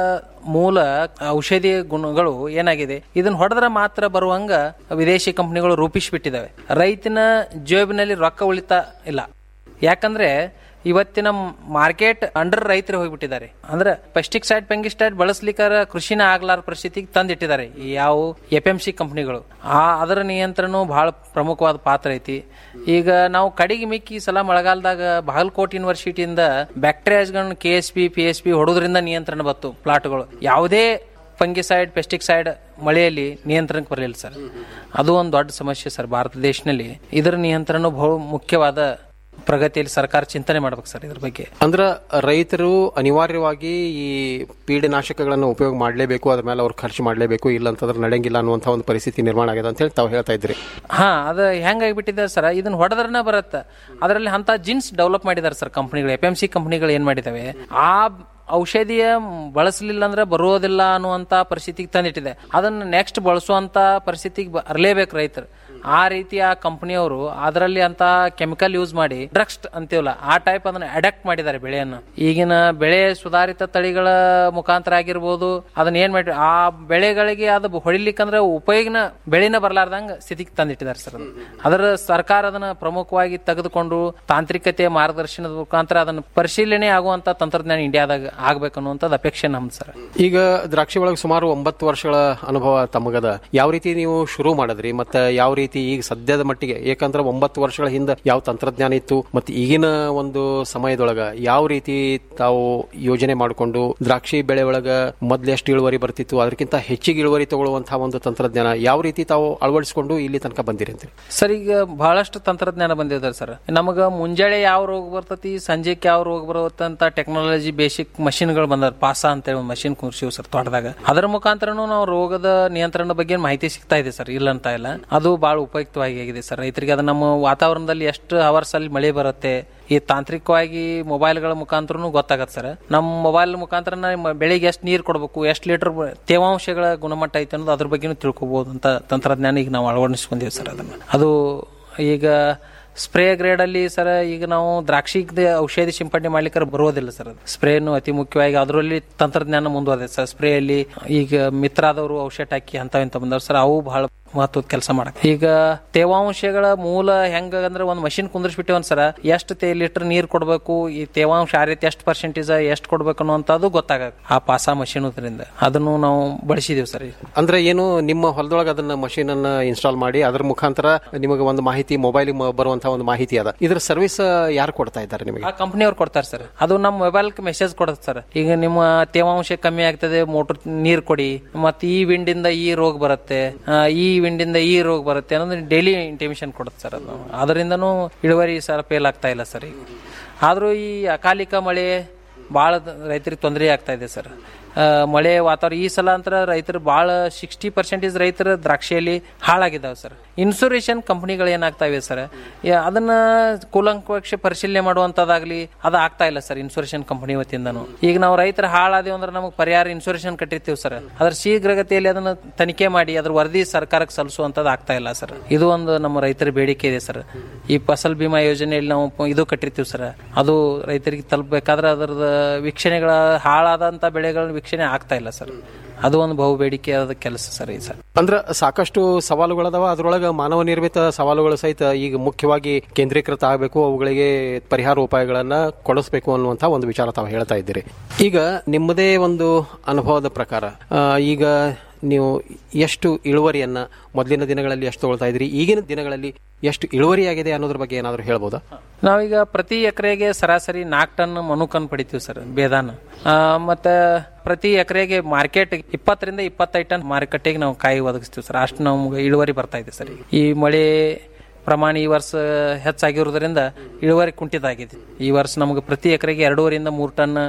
ಮೂಲ ಔಷಧಿ ಗುಣಗಳು ಏನಾಗಿದೆ ಇದನ್ನ ಹೊಡೆದ್ರೆ ಮಾತ್ರ ಬರುವಂಗ ವಿದೇಶಿ ಕಂಪನಿಗಳು ರೂಪಿಸಿಬಿಟ್ಟಿದ್ದಾವೆ ರೈತನ ಜೇಬಿನಲ್ಲಿ ರೊಕ್ಕ ಉಳಿತಾ ಇಲ್ಲ ಯಾಕಂದ್ರೆ ಇವತ್ತಿನ ಮಾರ್ಕೆಟ್ ಅಂಡರ್ ರೈತರು ಹೋಗ್ಬಿಟ್ಟಿದ್ದಾರೆ ಅಂದ್ರೆ ಪೆಸ್ಟಿಸೈಡ್ ಪೆಂಗಿಸೈಡ್ ಬಳಸ್ಲಿಕ್ಕಾರ ಕೃಷಿನ ಆಗ್ಲಾರ ಪರಿಸ್ಥಿತಿಗೆ ತಂದಿಟ್ಟಿದ್ದಾರೆ ಈ ಯಾವ ಎಫ್ ಎಂ ಸಿ ಕಂಪ್ನಿಗಳು ಆ ಅದರ ನಿಯಂತ್ರಣ ಬಹಳ ಪ್ರಮುಖವಾದ ಪಾತ್ರ ಐತಿ ಈಗ ನಾವು ಕಡೆಗೆ ಮಿಕ್ಕಿ ಈ ಸಲ ಮಳೆಗಾಲದಾಗ ಬಾಗಲಕೋಟೆ ಯೂನಿವರ್ಸಿಟಿಯಿಂದ ಬ್ಯಾಕ್ಟೀರಿಯಾಸ್ಗಳನ್ನ K S P P S P ಹೊಡೋದ್ರಿಂದ ನಿಯಂತ್ರಣ ಬತ್ತು ಪ್ಲಾಟ್ಗಳು ಯಾವುದೇ ಫಂಗಿಸೈಡ್ ಪೆಸ್ಟಿಸೈಡ್ ಮಳೆಯಲ್ಲಿ ನಿಯಂತ್ರಣಕ್ಕೆ ಬರಲಿಲ್ಲ ಸರ್ ಅದು ಒಂದು ದೊಡ್ಡ ಸಮಸ್ಯೆ ಸರ್ ಭಾರತ ದೇಶದಲ್ಲಿ ಇದರ ನಿಯಂತ್ರಣ ಬಹು ಮುಖ್ಯವಾದ ಪ್ರಗತಿಯಲ್ಲಿ ಸರ್ಕಾರ ಚಿಂತನೆ ಮಾಡ್ಬೇಕು ಸರ್ ಇದ್ರ ಬಗ್ಗೆ ಅಂದ್ರ ರೈತರು ಅನಿವಾರ್ಯವಾಗಿ ಈ ಪೀಡನಾಶಕಗಳನ್ನು ಉಪಯೋಗ ಮಾಡಲೇಬೇಕು ಅದ್ರ ಮೇಲೆ ಅವ್ರು ಖರ್ಚು ಮಾಡಲೇಬೇಕು ಇಲ್ಲ ಅಂತಂದ್ರೆ ನಡೆಯಂಗಿಲ್ಲ ಅನ್ನುವಂಥ ಒಂದು ಪರಿಸ್ಥಿತಿ ನಿರ್ಮಾಣ ಆಗಿದೆ ಅಂತ ಹೇಳಿ ತಾವು ಹೇಳ್ತಾ ಇದ್ರಿ ಹಾ ಅದು ಹೆಂಗಾಗ್ಬಿಟ್ಟಿದೆ ಸರ್ ಇದನ್ನ ಹೊಡೆದ್ರನ ಬರುತ್ತೆ ಅದರಲ್ಲಿ ಅಂತ ಜಿನ್ಸ್ ಡೆವಲಪ್ ಮಾಡಿದ್ದಾರೆ ಸರ್ ಕಂಪ್ನಿಗಳು ಎಫ್ ಎಂ ಸಿ ಕಂಪ್ನಿಗಳು ಏನ್ ಮಾಡಿದಾವೆ ಆ ಔಷಧಿಯ ಬಳಸಲಿಲ್ಲ ಅಂದ್ರೆ ಬರೋದಿಲ್ಲ ಅನ್ನುವಂತ ಪರಿಸ್ಥಿತಿಗೆ ತಂದಿಟ್ಟಿದೆ ಅದನ್ನ ನೆಕ್ಸ್ಟ್ ಬಳಸುವಂತ ಪರಿಸ್ಥಿತಿಗೆ ಬರಲೇಬೇಕು ರೈತರು ಆ ರೀತಿ ಆ ಕಂಪನಿಯವರು ಅದರಲ್ಲಿ ಅಂತ ಕೆಮಿಕಲ್ ಯೂಸ್ ಮಾಡಿ ಡ್ರಗ್ಸ್ ಅಂತೀವಲ್ಲ ಆ ಟೈಪ್ ಅದನ್ನ ಅಡಾಕ್ಟ್ ಮಾಡಿದ್ದಾರೆ ಬೆಳೆಯನ್ನ ಈಗಿನ ಬೆಳೆ ಸುಧಾರಿತ ತಳಿಗಳ ಮುಖಾಂತರ ಆಗಿರ್ಬೋದು ಅದನ್ನ ಏನ್ ಮಾಡಿ ಆ ಬೆಳೆಗಳಿಗೆ ಅದು ಹೊಡಿಲಿಕ್ಕಂದ್ರೆ ಉಪಯೋಗನ ಬೆಳೆನ ಬರಲಾರ್ದಂಗ ಸ್ಥಿತಿಗೆ ತಂದಿಟ್ಟಿದ್ದಾರೆ ಸರ್ ಅದನ್ನ. ಅದರ ಸರ್ಕಾರ ಅದನ್ನ ಪ್ರಮುಖವಾಗಿ ತೆಗೆದುಕೊಂಡು ತಾಂತ್ರಿಕತೆ ಮಾರ್ಗದರ್ಶನದ ಮುಖಾಂತರ ಅದನ್ನ ಪರಿಶೀಲನೆ ಆಗುವಂತ ತಂತ್ರಜ್ಞಾನ ಇಂಡಿಯಾದಾಗ ಆಗ್ಬೇಕು ಅನ್ನುವಂಥದ್ದು ಅಪೇಕ್ಷೆ ನಮ್ದು ಸರ್ ಈಗ ದ್ರಾಕ್ಷಿ ಒಳಗೆ ಸುಮಾರು ಒಂಬತ್ತು ವರ್ಷಗಳ ಅನುಭವ ತಮಗದ ಯಾವ ರೀತಿ ನೀವು ಶುರು ಮಾಡಿದ್ರಿ ಮತ್ತೆ ಯಾವ ರೀತಿ ಈಗ ಸದ್ಯದ ಮಟ್ಟಿಗೆ ಯಾಕಂದ್ರೆ ಒಂಬತ್ತು ವರ್ಷಗಳ ಹಿಂದೆ ಯಾವ ತಂತ್ರಜ್ಞಾನ ಇತ್ತು ಮತ್ತೆ ಈಗಿನ ಒಂದು ಸಮಯದೊಳಗ ಯಾವ ರೀತಿ ತಾವು ಯೋಜನೆ ಮಾಡಿಕೊಂಡು ದ್ರಾಕ್ಷಿ ಬೆಳೆ ಒಳಗ ಮೊದ್ಲು ಎಷ್ಟು ಇಳುವರಿ ಬರ್ತಿತ್ತು ಅದಕ್ಕಿಂತ ಹೆಚ್ಚಿಗೆ ಇಳುವರಿ ತಗೊಳ್ಳುವಂತಹ ಒಂದು ತಂತ್ರಜ್ಞಾನ ಯಾವ ರೀತಿ ತಾವು ಅಳವಡಿಸಿಕೊಂಡು ಇಲ್ಲಿ ತನಕ ಬಂದಿರಿ ಅಂತೀರಿ ಸರ್ ಈಗ ಬಹಳಷ್ಟು ತಂತ್ರಜ್ಞಾನ ಬಂದಿದ್ದಾರೆ ಸರ್ ನಮಗ ಮುಂಜಾನೆ ಯಾವ ರೋಗ ಬರ್ತೈತಿ ಸಂಜೆಗೆ ಯಾವ ರೋಗ ಬರುತ್ತೆ ಅಂತ ಟೆಕ್ನಾಲಜಿ ಬೇಸಿಕ್ ಮಷಿನ್ಗಳು ಬಂದಾರ ಪಾಸ ಅಂತ ಹೇಳಿ ಮಷಿನ್ ಕುರ್ಸಿವ್ ಸರ್ ತೋಟದಾಗ ಅದರ ಮುಖಾಂತರನು ನಾವು ರೋಗದ ನಿಯಂತ್ರಣ ಬಗ್ಗೆ ಮಾಹಿತಿ ಸಿಗ್ತಾ ಇದೆ ಸರ್ ಇಲ್ಲ ಅಂತ ಇಲ್ಲ ಅದು ಬಹಳ ಉಪಯುಕ್ತವಾಗಿ ಆಗಿದೆ ಸರ್ ರೈತರಿಗೆ ಅದು ನಮ್ಮ ವಾತಾವರಣದಲ್ಲಿ ಎಷ್ಟು ಅವರ್ಸ್ ಅಲ್ಲಿ ಮಳೆ ಬರುತ್ತೆ ಈ ತಾಂತ್ರಿಕವಾಗಿ ಮೊಬೈಲ್ಗಳ ಮುಖಾಂತರನು ಗೊತ್ತಾಗತ್ತೆ ಸರ್ ನಮ್ಮ ಮೊಬೈಲ್ ಮುಖಾಂತರ ನಮ್ಮ ಬೆಳಿಗ್ಗೆ ಎಷ್ಟು ನೀರು ಕೊಡಬೇಕು ಎಷ್ಟು ಲೀಟರ್ ತೇವಾಂಶಗಳ ಗುಣಮಟ್ಟ ಐತೆ ಅನ್ನೋದು ಅದ್ರ ಬಗ್ಗೆನೂ ತಿಳ್ಕೊಬಹುದು ಅಂತ ತಂತ್ರಜ್ಞಾನ ಈಗ ನಾವು ಅಳವಡಿಸ್ಕೊಂಡಿವಿ ಸರ್ ಅದನ್ನ ಅದು ಈಗ ಸ್ಪ್ರೇ ಗ್ರೇಡ್ ಅಲ್ಲಿ ಸರ್ ಈಗ ನಾವು ದ್ರಾಕ್ಷಿ ಔಷಧಿ ಸಿಂಪಡಣೆ ಮಾಡ್ಲಿಕ್ಕೆ ಬರೋದಿಲ್ಲ ಸರ್ ಸ್ಪ್ರೇನು ಅತಿ ಮುಖ್ಯವಾಗಿ ಅದರಲ್ಲಿ ತಂತ್ರಜ್ಞಾನ ಮುಂದುವರೆದ ಸರ್ ಸ್ಪ್ರೇ ಅಲ್ಲಿ ಈಗ ಮಿತ್ರಾದವರು ಔಷಧ ಹಾಕಿ ಅಂತ ಇಂತ ಬಂದವ್ರು ಸರ್ ಅವು ಬಹಳ ಮಹತ್ವದ ಕೆಲಸ ಮಾಡಕ್ ಈಗ ತೇವಾಂಶಗಳ ಮೂಲ ಹೆಂಗ ಅಂದ್ರೆ ಒಂದು ಮಷಿನ್ ಕುಂದ್ರಿಸ್ಬಿಟ್ಟಿವನ್ ಸರ್ ಎಷ್ಟು ತೇ ಲೀಟರ್ ನೀರ್ ಕೊಡ್ಬೇಕು ಈ ತೇವಾಂಶ ಆ ರೀತಿ ಎಷ್ಟು ಪರ್ಸೆಂಟೇಜ್ ಎಷ್ಟು ಕೊಡ್ಬೇಕು ಅನ್ನೋಂಥದ್ದು ಗೊತ್ತಾಗ ಆ ಪಾಸ ಮಷಿನ್ ಅದರಿಂದ ಅದನ್ನು ನಾವು ಬಳಸಿದೀವಿ ಸರ್ ಅಂದ್ರೆ ಏನು ನಿಮ್ಮ ಹೊಲದೊಳಗೆ ಅದನ್ನ ಮಷೀನ್ ಅನ್ನ ಇನ್ಸ್ಟಾಲ್ ಮಾಡಿ ಅದ್ರ ಮುಖಾಂತರ ನಿಮಗೆ ಒಂದು ಮಾಹಿತಿ ಮೊಬೈಲ್ ಬರುವಂತಹ ಒಂದು ಮಾಹಿತಿ ಅದ ಇದ್ರ ಸರ್ವಿಸ್ ಯಾರು ಕೊಡ್ತಾ ಇದ್ದಾರೆ ನಿಮಗೆ ಆ ಕಂಪ್ನಿಯವ್ರು ಕೊಡ್ತಾರೆ ಸರ್ ಅದು ನಮ್ಮ ಮೊಬೈಲ್ ಮೆಸೇಜ್ ಕೊಡುತ್ತೆ ಸರ್ ಈಗ ನಿಮ್ಮ ತೇವಾಂಶ ಕಮ್ಮಿ ಆಗ್ತದೆ ಮೋಟರ್ ನೀರ್ ಕೊಡಿ ಮತ್ತೆ ಈ ವಿಂಡಿಂದ ಈ ರೋಗ ಬರುತ್ತೆ ಆ, ಈ ವಿಂಡಿಂದ ಈ ರೋಗ ಬರುತ್ತೆ ಅನ್ನೋದು ಡೈಲಿ ಇಂಟಿಮೇಷನ್ ಕೊಡುತ್ತೆ ಸರ್ ಅದು ಅದರಿಂದನೂ ಇಳುವರಿ ಸರ್ ಫೇಲ್ ಆಗ್ತಾ ಇಲ್ಲ ಸರ್ ಈಗ ಆದ್ರೂ ಈ ಅಕಾಲಿಕ ಮಳೆ ಭಾಳ ರೈತರಿಗೆ ತೊಂದರೆ ಆಗ್ತಾ ಇದೆ ಸರ್ ಆ, ಮಳೆ ವಾತಾವರಣ ಈ ಸಲ ಅಂತ ರೈತರು ಭಾಳ ಸಿಕ್ಸ್ಟಿ ಪರ್ಸೆಂಟೇಜ್ ರೈತರ ದ್ರಾಕ್ಷಿಯಲ್ಲಿ ಹಾಳಾಗಿದ್ದಾವೆ ಸರ್ ಇನ್ಸೂರೇಷನ್ ಕಂಪ್ನಿಗಳು ಏನಾಗ್ತಾ ಇವೆ ಸರ್ ಯಾ- ಅದನ್ನ ಕೂಲಂಕಷ ಪರಿಶೀಲನೆ ಮಾಡುವಂತದಾಗ್ಲಿ ಅದು ಆಗ್ತಾ ಇಲ್ಲ ಸರ್ ಇನ್ಸೂರೇಷನ್ ಕಂಪನಿ ವತಿಯಿಂದನು ಈಗ ನಾವು ರೈತರ ಹಾಳಾದೇವು ಅಂದ್ರೆ ನಮಗೆ ಪರಿಹಾರ ಇನ್ಸೂರೇಷನ್ ಕಟ್ಟಿರ್ತೀವಿ ಸರ್ ಅದ್ರ ಶೀಘ್ರಗತಿಯಲ್ಲಿ ಅದನ್ನ ತನಿಖೆ ಮಾಡಿ ಅದ್ರ ವರದಿ ಸರ್ಕಾರಕ್ಕೆ ಸಲ್ಲಿಸುವಂತದ್ದು ಆಗ್ತಾ ಇಲ್ಲ ಸರ್ ಇದು ಒಂದು ನಮ್ಮ ರೈತರ ಬೇಡಿಕೆ ಇದೆ ಸರ್ ಈ ಫಸಲ್ ಬಿಮಾ ಯೋಜನೆಯಲ್ಲಿ ನಾವು ಪ- ಇದು ಕಟ್ಟಿರ್ತೀವಿ ಸರ್ ಅದು ರೈತರಿಗೆ ತಲುಪಬೇಕಾದ್ರೆ ಅದರದ ವೀಕ್ಷಣೆಗಳ ಹಾಳಾದಂತ ಬೆಳೆಗಳ ವೀಕ್ಷಣೆ ಆಗ್ತಾ ಇಲ್ಲ ಸರ್ ಅದು ಒಂದು ಬಹು ಬೇಡಿಕೆಯಾದ ಕೆಲಸ ಸರ್ ಈ ಸರ್ ಅಂದ್ರ ಸಾಕಷ್ಟು ಸವಾಲುಗಳದಾವ ಅದ್ರೊಳಗ ಮಾನವ ನಿರ್ಮಿತ ಸವಾಲುಗಳು ಸಹಿತ ಈಗ ಮುಖ್ಯವಾಗಿ ಕೇಂದ್ರೀಕೃತ ಆಗಬೇಕು ಅವುಗಳಿಗೆ ಪರಿಹಾರ ಉಪಾಯಗಳನ್ನ ಕೊಡಿಸ್ಬೇಕು ಅನ್ನುವಂತ ಒಂದು ವಿಚಾರ ತಾವು ಹೇಳ್ತಾ ಇದ್ದೀರಿ ಈಗ ನಿಮ್ಮದೇ ಒಂದು ಅನುಭವದ ಪ್ರಕಾರ ಆ, ಈಗ ನೀವು ಎಷ್ಟು ಇಳುವರಿಯನ್ನ ಮೊದಲಿನ ದಿನಗಳಲ್ಲಿ ಎಷ್ಟು ತಗೊಳ್ತಾ ಇದ್ರಿ ಈಗಿನ ದಿನಗಳಲ್ಲಿ ಎಷ್ಟು ಇಳುವರಿಯಾಗಿದೆ ಅನ್ನೋದ್ರ ಬಗ್ಗೆ ಏನಾದರೂ ಹೇಳ್ಬೋದಾ ನಾವೀಗ ಪ್ರತಿ ಎಕರೆಗೆ ಸರಾಸರಿ ನಾಲ್ಕು ಟನ್ ಮನುಕನ್ ಪಡಿತೀವಿ ಸರ್ ಬೇದಾನ ಆ, ಮತ್ತೆ ಪ್ರತಿ ಎಕರೆಗೆ ಮಾರ್ಕೆಟ್ ಇಪ್ಪತ್ತರಿಂದ ಇಪ್ಪತ್ತೈದು ಟನ್ ಮಾರುಕಟ್ಟೆಗೆ ನಾವು ಕಾಯಿ ಒದಗಿಸ್ತೀವಿ ಸರ್ ಅಷ್ಟು ನಮ್ಗೆ ಇಳುವರಿ ಬರ್ತಾ ಇದೆ ಸರ್ ಈಗ. ಈ ಮಳೆ ಪ್ರಮಾಣ ಈ ವರ್ಷ ಹೆಚ್ಚಾಗಿರೋದ್ರಿಂದ ಇಳುವರಿ ಕುಂಠಿತ ಆಗಿದೆ ಈ ವರ್ಷ ನಮಗೆ ಪ್ರತಿ ಎಕರೆಗೆ ಎರಡೂವರೆಯಿಂದ ಮೂರು ಟನ್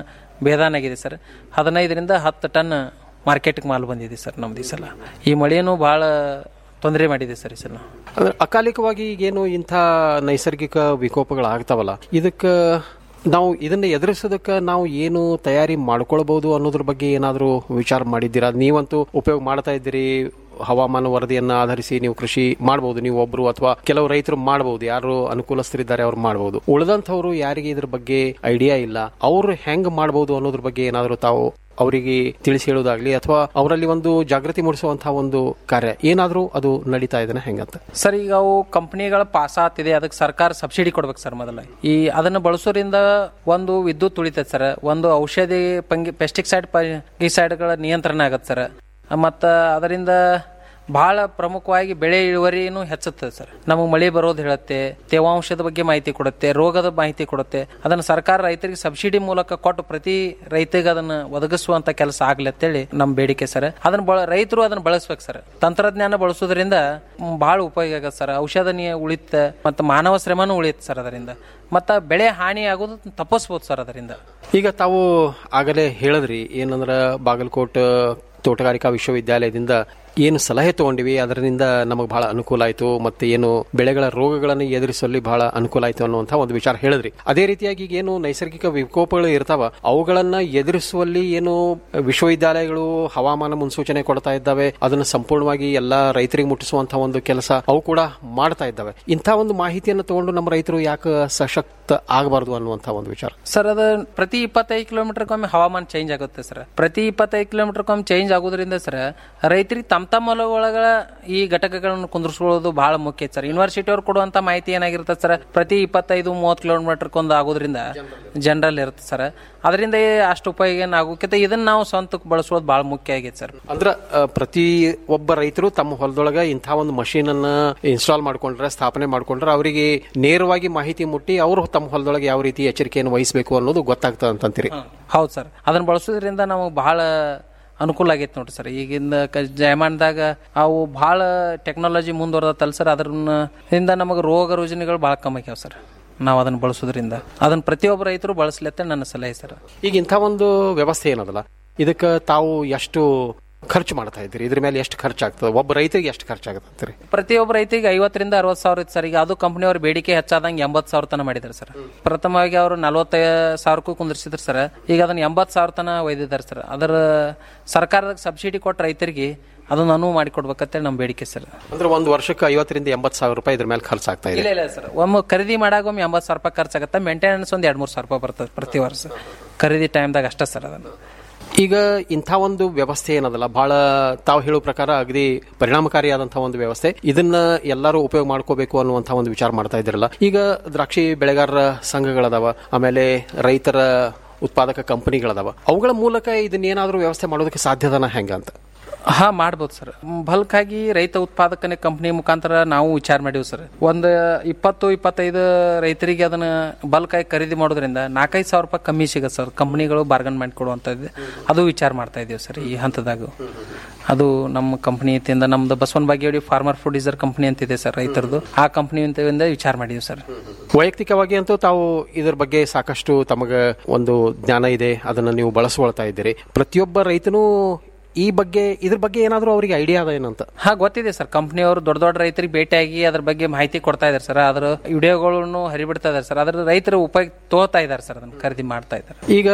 ಬೇದಾನಾಗಿದೆ ಸರ್ ಹದಿನೈದರಿಂದ ಹತ್ತು ಟನ್ ಮಾರ್ಕೆಟ್ಗೆ ಮಾಲ್ ಬಂದಿದೆ ಸರ್ ನಮ್ದು ಈ ಸಲ ಈ ಮಳೆನೂ ಭಾಳ ತೊಂದರೆ ಮಾಡಿದೆ ಸರ್ ಈ ಸಲ ಅಂದ್ರೆ ಅಕಾಲಿಕವಾಗಿ ಈಗೇನು ಇಂಥ ನೈಸರ್ಗಿಕ ವಿಕೋಪಗಳಾಗ್ತಾವಲ್ಲ ಇದಕ್ಕೆ ನಾವು ಇದನ್ನ ಎದುರಿಸೋದಕ್ಕೆ ನಾವು ಏನು ತಯಾರಿ ಮಾಡ್ಕೊಳ್ಬಹುದು ಅನ್ನೋದ್ರ ಬಗ್ಗೆ ಏನಾದರೂ ವಿಚಾರ ಮಾಡಿದ್ದೀರಾ ನೀವಂತೂ ಉಪಯೋಗ ಮಾಡ್ತಾ ಇದ್ದೀರಿ ಹವಾಮಾನ ವರದಿಯನ್ನ ಆಧರಿಸಿ ನೀವು ಕೃಷಿ ಮಾಡಬಹುದು ನೀವು ಒಬ್ರು ಅಥವಾ ಕೆಲವು ರೈತರು ಮಾಡಬಹುದು ಯಾರು ಅನುಕೂಲಸ್ಥರಿದ್ದಾರೆ ಅವ್ರು ಮಾಡಬಹುದು ಉಳಿದಂಥವ್ರು ಯಾರಿಗೆ ಇದ್ರ ಬಗ್ಗೆ ಐಡಿಯಾ ಇಲ್ಲ ಅವ್ರು ಹೆಂಗ್ ಮಾಡಬಹುದು ಅನ್ನೋದ್ರ ಬಗ್ಗೆ ಏನಾದರೂ ತಾವು ಅವರಿಗೆ ತಿಳಿಸಿ ಹೇಳೋದಾಗ್ಲಿ ಅಥವಾ ಅವರಲ್ಲಿ ಒಂದು ಜಾಗೃತಿ ಮೂಡಿಸುವಂತಹ ಒಂದು ಕಾರ್ಯ ಏನಾದರೂ ಅದು ನಡೀತಾ ಇದನ್ನ ಹೆಂಗಂತ ಸರ್ ಈಗ ಅವು ಕಂಪ್ನಿಗಳ ಪಾಸ್ ಆಗ್ತಿದೆ ಅದಕ್ಕೆ ಸರ್ಕಾರ ಸಬ್ಸಿಡಿ ಕೊಡ್ಬೇಕು ಸರ್ ಮೊದಲ ಈ ಅದನ್ನ ಬಳಸೋದ್ರಿಂದ ಒಂದು ವಿದ್ಯುತ್ ಉಳಿತೈತೆ ಸರ್ ಒಂದು ಔಷಧಿ ಪಂಗಿ ಪೆಸ್ಟಿಸೈಡ್ ಪಂಗಿಸೈಡ್ಗಳ ನಿಯಂತ್ರಣ ಆಗತ್ತೆ ಸರ್ ಮತ್ತು ಅದರಿಂದ ಬಹಳ ಪ್ರಮುಖವಾಗಿ ಬೆಳೆ ಇಳುವರಿನೂ ಹೆಚ್ಚುತ್ತದೆ ಸರ್ ನಮಗೆ ಮಳೆ ಬರೋದು ಹೇಳುತ್ತೆ ತೇವಾಂಶದ ಬಗ್ಗೆ ಮಾಹಿತಿ ಕೊಡುತ್ತೆ ರೋಗದ ಮಾಹಿತಿ ಕೊಡುತ್ತೆ ಅದನ್ನು ಸರ್ಕಾರ ರೈತರಿಗೆ ಸಬ್ಸಿಡಿ ಮೂಲಕ ಕೊಟ್ಟು ಪ್ರತಿ ರೈತರಿಗೆ ಅದನ್ನು ಒದಗಿಸುವಂತ ಕೆಲಸ ಆಗ್ಲಿ ಅಂತೇಳಿ ನಮ್ಮ ಬೇಡಿಕೆ ಸರ್ ಅದನ್ನ ಬಳ ರೈತರು ಅದನ್ನ ಬಳಸ್ಬೇಕು ಸರ್ ತಂತ್ರಜ್ಞಾನ ಬಳಸೋದ್ರಿಂದ ಮ್, ಬಹಳ ಉಪಯೋಗ ಆಗತ್ತೆ ಸರ್ ಔಷಧ ನೀ ಉಳಿತ ಮತ್ತು ಮಾನವ ಶ್ರಮನೂ ಉಳಿಯುತ್ತೆ ಸರ್ ಅದರಿಂದ ಮತ್ತು ಬೆಳೆ ಹಾನಿ ಆಗೋದು ತಪ್ಪಿಸ್ಬೋದು ಸರ್ ಅದರಿಂದ ಈಗ ತಾವು ಆಗಲೇ ಹೇಳಿದ್ರಿ ಏನಂದ್ರ ಬಾಗಲಕೋಟ್ ತೋಟಗಾರಿಕಾ ವಿಶ್ವವಿದ್ಯಾಲಯದಿಂದ ಏನು ಸಲಹೆ ತಗೊಂಡಿವಿ ಅದರಿಂದ ನಮಗೆ ಬಹಳ ಅನುಕೂಲ ಆಯಿತು ಮತ್ತೆ ಏನು ಬೆಳೆಗಳ ರೋಗಗಳನ್ನು ಎದುರಿಸಲು ಬಹಳ ಅನುಕೂಲ ಆಯಿತು ಅನ್ನುವಂಥ ಒಂದು ವಿಚಾರ ಹೇಳಿದ್ರಿ ಅದೇ ರೀತಿಯಾಗಿ ಈಗ ಏನು ನೈಸರ್ಗಿಕ ವಿಕೋಪಗಳು ಇರ್ತಾವ ಅವುಗಳನ್ನ ಎದುರಿಸುವಲ್ಲಿ ಏನು ವಿಶ್ವವಿದ್ಯಾಲಯಗಳು ಹವಾಮಾನ ಮುನ್ಸೂಚನೆ ಕೊಡ್ತಾ ಇದ್ದಾವೆ ಅದನ್ನು ಸಂಪೂರ್ಣವಾಗಿ ಎಲ್ಲಾ ರೈತರಿಗೆ ಮುಟ್ಟಿಸುವಂತಹ ಒಂದು ಕೆಲಸ ಅವು ಕೂಡ ಮಾಡ್ತಾ ಇದ್ದಾವೆ ಇಂಥ ಒಂದು ಮಾಹಿತಿಯನ್ನು ತಗೊಂಡು ನಮ್ಮ ರೈತರು ಯಾಕೆ ಸಶಕ್ತ ಆಗಬಾರದು ಅನ್ನುವಂಥ ಒಂದು ವಿಚಾರ ಸರ್ ಅದು ಪ್ರತಿ ಇಪ್ಪತ್ತೈದು ಕಿಲೋಮೀಟರ್ಗೊಮ್ಮೆ ಹವಾಮಾನ ಚೇಂಜ್ ಆಗುತ್ತೆ ಸರ್ ಪ್ರತಿ ಇಪ್ಪತ್ತೈದು ಕಿಲೋಮೀಟರ್ಗೊಮ್ಮೆ ಚೇಂಜ್ ಆಗೋದ್ರಿಂದ ಸರ್ ರೈತರಿಗೆ ತಮ್ಮ ತಮ್ಮ ಹೊಲಗೊಳಗ ಈ ಘಟಕಗಳನ್ನು ಕುಂದಿರ್ಸ್ಕೊಳ್ಳೋದು ಬಹಳ ಮುಖ್ಯ ಸರ್ ಯೂನಿವರ್ಸಿಟಿ ಅವ್ರು ಕೊಡುವಂತ ಮಾಹಿತಿ ಏನಾಗಿರುತ್ತೆ ಸರ್ ಪ್ರತಿ ಇಪ್ಪತ್ತೈದು ಮೂವತ್ತು ಕಿಲೋಮೀಟರ್ಕೊಂದು ಆಗೋದ್ರಿಂದ ಜನರಲ್ ಇರುತ್ತೆ ಸರ್ ಅದರಿಂದ ಅಷ್ಟು ಉಪಯೋಗ ಏನು ಆಗೋಕ್ಕಿಂತ ಇದನ್ನ ನಾವು ಸ್ವಂತಕ್ಕೆ ಬಳಸೋದು ಬಹಳ ಮುಖ್ಯ ಆಗೈತೆ ಸರ್ ಅಂದ್ರ ಆ, ಪ್ರತಿ ಒಬ್ಬ ರೈತರು ತಮ್ಮ ಹೊಲದೊಳಗ ಇಂಥ ಒಂದು ಮಷೀನ್ ಅನ್ನ ಇನ್ಸ್ಟಾಲ್ ಮಾಡ್ಕೊಂಡ್ರೆ ಸ್ಥಾಪನೆ ಮಾಡ್ಕೊಂಡ್ರೆ ಅವರಿಗೆ ನೇರವಾಗಿ ಮಾಹಿತಿ ಮುಟ್ಟಿ ಅವರು ತಮ್ಮ ಹೊಲದೊಳಗೆ ಯಾವ ರೀತಿ ಎಚ್ಚರಿಕೆಯನ್ನು ವಹಿಸಬೇಕು ಅನ್ನೋದು ಗೊತ್ತಾಗ್ತದೆ ಅಂತಂತೀರಿ ಹೌದು ಸರ್ ಅದನ್ನ ಬಳಸೋದ್ರಿಂದ ನಮಗೆ ಬಹಳ ಅನುಕೂಲ ಆಗೈತೆ ನೋಡ್ರಿ ಸರ್ ಈಗಿನ ಕ- ಜಯಮಾನದಾಗ ಅವು ಬಹಳ ಟೆಕ್ನಾಲಜಿ ಮುಂದುವರೆದತ್ತಲ್ಲ ಸರ್ ಅದರಿಂದ ನಮಗೆ ರೋಗ ರುಜಿನಗಳು ಬಹಳ ಕಮ್ಮಿ ಆಗ್ಯಾವ ಸರ್ ನಾವು ಅದನ್ನ ಬಳಸೋದ್ರಿಂದ ಅದನ್ನ ಪ್ರತಿಯೊಬ್ಬ ರೈತರು ಬಳಸಲಿ ಅಂತ ನನ್ನ ಸಲಹೆ ಸರ್ ಈಗ ಇಂಥ ಒಂದು ವ್ಯವಸ್ಥೆ ಏನದಲ್ಲ ಇದಕ್ಕೆ ತಾವು ಎಷ್ಟು ಖರ್ಚು ಮಾಡ್ತಾ ಇದ್ದೀರಿ ಇದ್ರ ಮೇಲೆ ಎಷ್ಟು ಖರ್ಚಾಗ್ತದೆ ಒಬ್ಬ ರೈತರಿಗೆ ಎಷ್ಟು ಖರ್ಚಾಗುತ್ತೆ ಅಂತೀರಿ ಪ್ರತಿಯೊಬ್ಬ ರೈತರಿಗೆ ಐವತ್ತರಿಂದ ಅರವತ್ತು ಸಾವಿರ ಇತ್ತು ಸರ್ ಈಗ ಅದು ಕಂಪ್ನಿಯವ್ರ ಬೇಡಿಕೆ ಹೆಚ್ಚಾದಂಗೆ ಎಂಬತ್ತು ಸಾವಿರ ತನ ಮಾಡಿದ್ದಾರೆ ಸರ್ ಪ್ರಥಮವಾಗಿ ಅವರು ನಲವತ್ತೈದು ಸಾವಿರಕ್ಕೂ ಕುಂದಿರ್ಸಿದ್ರು ಸರ್ ಈಗ ಅದನ್ನ ಎಂಬತ್ತು ಸಾವಿರ ತನ ಒಯ್ದಿದ್ದಾರೆ ಸರ್ ಅದರ ಸರ್ಕಾರದ ಸಬ್ಸಿಡಿ ಕೊಟ್ಟ ರೈತರಿಗೆ ಅದನ್ನ ಅನುವು ಮಾಡಿಕೊಡ್ಬೇಕಂತೇಳಿ ನಮ್ಮ ಬೇಡಿಕೆ ಸರ್ ಅಂದ್ರೆ ಒಂದು ವರ್ಷಕ್ಕೆ ಐವತ್ತರಿಂದ ಎಂಬತ್ತು ಸಾವಿರ ರೂಪಾಯಿ ಇದ್ರ ಮೇಲೆ ಖರ್ಚಾಗ್ತಾ ಇದೆ ಇಲ್ಲ ಇಲ್ಲ ಸರ್ ಒಮ್ಮೆ ಖರೀದಿ ಮಾಡಾಗ ಒಮ್ಮೆ ಎಂಬತ್ತು ಸಾವಿರ ರೂಪಾಯಿ ಖರ್ಚಾಗತ್ತೆ ಮೇಂಟೆನೆನ್ಸ್ ಒಂದು ಎರಡು ಮೂರು ಸಾವಿರ ರೂಪಾಯಿ ಬರ್ತದೆ ಪ್ರತಿ ವರ್ಷ ಖರೀದಿ ಟೈಮ್ದಾಗ ಅಷ್ಟೇ ಸರ್ ಅದನ್ನು ಈಗ ಇಂಥ ಒಂದು ವ್ಯವಸ್ಥೆ ಏನದಲ್ಲ ಬಹಳ ತಾವು ಹೇಳೋ ಪ್ರಕಾರ ಅಗದಿ ಪರಿಣಾಮಕಾರಿಯಾದಂತಹ ಒಂದು ವ್ಯವಸ್ಥೆ ಇದನ್ನ ಎಲ್ಲರೂ ಉಪಯೋಗ ಮಾಡ್ಕೋಬೇಕು ಅನ್ನುವಂಥ ಒಂದು ವಿಚಾರ ಮಾಡ್ತಾ ಇದ್ರಲ್ಲ ಈಗ ದ್ರಾಕ್ಷಿ ಬೆಳೆಗಾರರ ಸಂಘಗಳದಾವ ಆಮೇಲೆ ರೈತರ ಉತ್ಪಾದಕ ಕಂಪನಿಗಳದಾವ ಅವುಗಳ ಮೂಲಕ ಇದನ್ನೇನಾದ್ರೂ ವ್ಯವಸ್ಥೆ ಮಾಡೋದಕ್ಕೆ ಸಾಧ್ಯದನ ಹೆಂಗಂತ ಹಾ ಮಾಡ್ಬೋದು ಸರ್ ಬಲ್ಕ್ ಆಗಿ ರೈತ ಉತ್ಪಾದಕನೆ ಕಂಪನಿ ಮುಖಾಂತರ ನಾವು ವಿಚಾರ ಮಾಡೀವಿ ಸರ್ ಒಂದು ಇಪ್ಪತ್ತು ಇಪ್ಪತ್ತೈದು ರೈತರಿಗೆ ಅದನ್ನ ಬಲ್ಕ್ ಆಗಿ ಖರೀದಿ ಮಾಡೋದ್ರಿಂದ ನಾಲ್ಕೈದು ಸಾವಿರ ರೂಪಾಯಿ ಕಮ್ಮಿ ಸಿಗತ್ತೆ ಸರ್ ಕಂಪನಿಗಳು ಬಾರ್ಗನ್ ಮಾಡಿ ಕೊಡುವಂಥದ್ದು ಅದು ವಿಚಾರ ಮಾಡ್ತಾ ಇದೀವಿ ಸರ್ ಈ ಹಂತದಾಗ ಅದು ನಮ್ಮ ಕಂಪನಿ ಇಂದ ನಮ್ದು Basavana Bagewadi farmer producer company ಅಂತಿದೆ ಸರ್ ರೈತರದು ಆ ಕಂಪನಿ ಇಂದ ವಿಚಾರ ಮಾಡಿದ್ವಿ ಸರ್ ವೈಯಕ್ತಿಕವಾಗಿ ಅಂತೂ ತಾವು ಇದ್ರ ಬಗ್ಗೆ ಸಾಕಷ್ಟು ತಮಗೆ ಒಂದು ಜ್ಞಾನ ಇದೆ ಅದನ್ನ ನೀವು ಬಳಸ್ಕೊಳ್ತಾ ಇದ್ದೀರಿ ಪ್ರತಿಯೊಬ್ಬ ರೈತನೂ ಈ ಬಗ್ಗೆ ಇದ್ರ ಬಗ್ಗೆ ಏನಾದರೂ ಅವರಿಗೆ ಐಡಿಯಾ ಅದ ಏನಂತ ಹಾ ಗೊತ್ತಿದೆ ಸರ್ ಕಂಪ್ನಿಯವರು ದೊಡ್ಡ ದೊಡ್ಡ ರೈತರಿಗೆ ಭೇಟಿಯಾಗಿ ಅದ್ರ ಬಗ್ಗೆ ಮಾಹಿತಿ ಕೊಡ್ತಾ ಇದಾರೆ ಸರ್ ಅದ್ರ ವಿಡಿಯೋಗಳನ್ನು ಹರಿಬಿಡ್ತಾ ಇದಾರೆ ಸರ್ ಅದ್ರ ರೈತರು ಉಪಯೋಗ ತಗೋತಾ ಇದಾರೆ ಸರ್ ಅದನ್ನ ಖರೀದಿ ಮಾಡ್ತಾ ಇದ್ದಾರೆ ಈಗ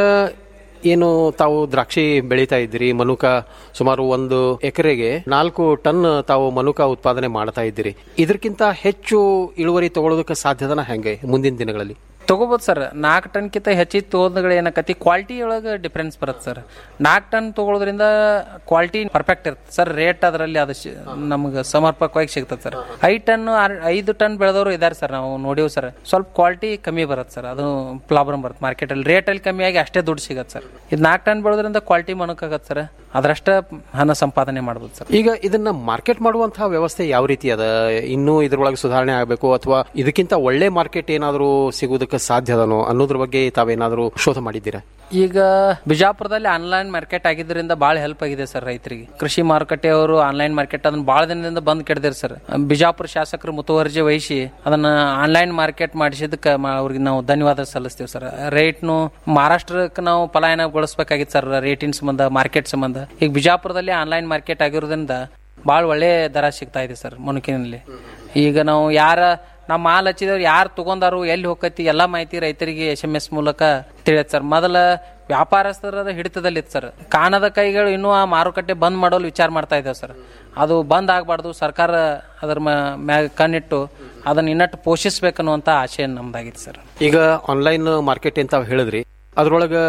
ಏನು ತಾವು ದ್ರಾಕ್ಷಿ ಬೆಳೀತಾ ಇದ್ದೀರಿ ಮನುಕ ಸುಮಾರು ಒಂದು ಎಕರೆಗೆ ನಾಲ್ಕು ಟನ್ ತಾವು ಮನುಕ ಉತ್ಪಾದನೆ ಮಾಡ್ತಾ ಇದ್ದೀರಿ ಇದಕ್ಕಿಂತ ಹೆಚ್ಚು ಇಳುವರಿ ತಗೊಳ್ಳೋದಕ್ಕೆ ಸಾಧ್ಯದನ ಹೆಂಗೆ ಮುಂದಿನ ದಿನಗಳಲ್ಲಿ ತಗೋಬೋದು ಸರ್ ನಾಲ್ಕು ಟನ್ಕಿಂತ ಹೆಚ್ಚಿಗೆ ತಗೋದ್ಗಳು ಏನಕತಿ ಕ್ವಾಲಿಟಿ ಒಳಗೆ ಡಿಫ್ರೆನ್ಸ್ ಬರುತ್ತೆ ಸರ್ ನಾಲ್ಕು ಟನ್ ತಗೊಳ್ಳೋದ್ರಿಂದ ಕ್ವಾಲಿಟಿ ಪರ್ಫೆಕ್ಟ್ ಇರುತ್ತೆ ಸರ್ ರೇಟ್ ಅದರಲ್ಲಿ ಅದು ನಮ್ಗೆ ಸಮರ್ಪಕವಾಗಿ ಸಿಗ್ತದೆ ಸರ್ ಐದು ಟನ್ ಐದು ಟನ್ ಬೆಳೆದವರು ಇದ್ದಾರೆ ಸರ್ ನಾವು ನೋಡಿವ್ ಸರ್ ಸ್ವಲ್ಪ ಕ್ವಾಲಿಟಿ ಕಮ್ಮಿ ಬರುತ್ತೆ ಸರ್ ಅದು ಪ್ರಾಬ್ಲಮ್ ಬರುತ್ತೆ ಮಾರ್ಕೆಟಲ್ಲಿ ರೇಟಲ್ಲಿ ಕಮ್ಮಿ ಆಗಿ ಅಷ್ಟೇ ದುಡ್ಡು ಸಿಗತ್ತೆ ಸರ್ ಇದು ನಾಲ್ಕು ಟನ್ ಬೆಳೆದ್ರಿಂದ ಕ್ವಾಲಿಟಿ ಮನಕ್ಕಾಗತ್ತೆ ಸರ್ ಅದರಷ್ಟ ಹಣ ಸಂಪಾದನೆ ಮಾಡ್ಬೋದು ಸರ್ ಈಗ ಇದನ್ನ ಮಾರ್ಕೆಟ್ ಮಾಡುವಂತಹ ವ್ಯವಸ್ಥೆ ಯಾವ ರೀತಿ ಅದ ಇನ್ನೂ ಇದ್ರೊಳಗೆ ಸುಧಾರಣೆ ಆಗಬೇಕು ಅಥವಾ ಇದಕ್ಕಿಂತ ಒಳ್ಳೆ ಮಾರ್ಕೆಟ್ ಏನಾದರೂ ಸಿಗುವುದಕ್ಕೆ ಮಾಡೋದಕ್ಕೆ ಸಾಧ್ಯ ಅದನೋ ಅನ್ನೋದ್ರ ಬಗ್ಗೆ ತಾವೇನಾದರೂ ಶೋಧ ಮಾಡಿದ್ದೀರಾ ಈಗ ಬಿಜಾಪುರದಲ್ಲಿ ಆನ್ಲೈನ್ ಮಾರ್ಕೆಟ್ ಆಗಿದ್ದರಿಂದ ಭಾಳ ಹೆಲ್ಪ್ ಆಗಿದೆ ಸರ್ ರೈತರಿಗೆ ಕೃಷಿ ಮಾರುಕಟ್ಟೆಯವರು ಆನ್ಲೈನ್ ಮಾರ್ಕೆಟ್ ಅದನ್ನ ಭಾಳ ದಿನದಿಂದ ಬಂದ್ ಕೆಡದಿರ್ ಸರ್ ಬಿಜಾಪುರ ಶಾಸಕರು ಮುತುವರ್ಜಿ ವಹಿಸಿ ಅದನ್ನ ಆನ್ಲೈನ್ ಮಾರ್ಕೆಟ್ ಮಾಡಿಸಿದಕ್ಕೆ ಅವ್ರಿಗೆ ನಾವು ಧನ್ಯವಾದ ಸಲ್ಲಿಸ್ತೀವಿ ಸರ್ ರೇಟ್ನು ಮಹಾರಾಷ್ಟ್ರಕ್ಕೆ ನಾವು ಪಲಾಯನಗೊಳಿಸ್ಬೇಕಾಗಿತ್ತು ಸರ್ ರೇಟಿನ ಸಂಬಂಧ ಮಾರ್ಕೆಟ್ ಸಂಬಂಧ ಈಗ ಬಿಜಾಪುರದಲ್ಲಿ ಆನ್ಲೈನ್ ಮಾರ್ಕೆಟ್ ಆಗಿರೋದ್ರಿಂದ ಭಾಳ ಒಳ್ಳೆ ದರ ಸಿಗ್ತಾ ಇದೆ ಸರ್ ಮುನುಕಿನಲ್ಲಿ ಈಗ ನಾವು ಯಾರ ನಾವು ಮಾಲ್ ಹಚ್ಚಿದವ್ರು ಯಾರು ತಗೊಂಡಾರು ಎಲ್ಲಿ ಹೋಗತಿ ಎಲ್ಲ ಮಾಹಿತಿ ರೈತರಿಗೆ ಎಸ್ ಎಂ ಎಸ್ ಮೂಲಕ ತಿಳಿಯತ್ ಸರ್ ಮೊದಲ ವ್ಯಾಪಾರಸ್ಥರ ಹಿಡಿತದಲ್ಲಿತ್ತು ಸರ್ ಕಾಣದ ಕೈಗಳು ಇನ್ನೂ ಆ ಮಾರುಕಟ್ಟೆ ಬಂದ್ ಮಾಡೋಲು ವಿಚಾರ ಮಾಡ್ತಾ ಇದ್ದಾವೆ ಸರ್ ಅದು ಬಂದ್ ಆಗಬಾರ್ದು ಸರ್ಕಾರ ಅದರ ಮ- ಮ್ಯಾಗ ಕಣ್ಣಿಟ್ಟು ಅದನ್ನ ಇನ್ನಟ್ಟು ಪೋಷಿಸ್ಬೇಕನ್ನುವಂತ ಆಶಯ ನಮ್ದಾಗಿತ್ತು ಸರ್ ಈಗ ಆನ್ಲೈನ್ ಮಾರ್ಕೆಟ್ ಅಂತ ಹೇಳಿದ್ರಿ ಅದ್ರೊಳಗೆ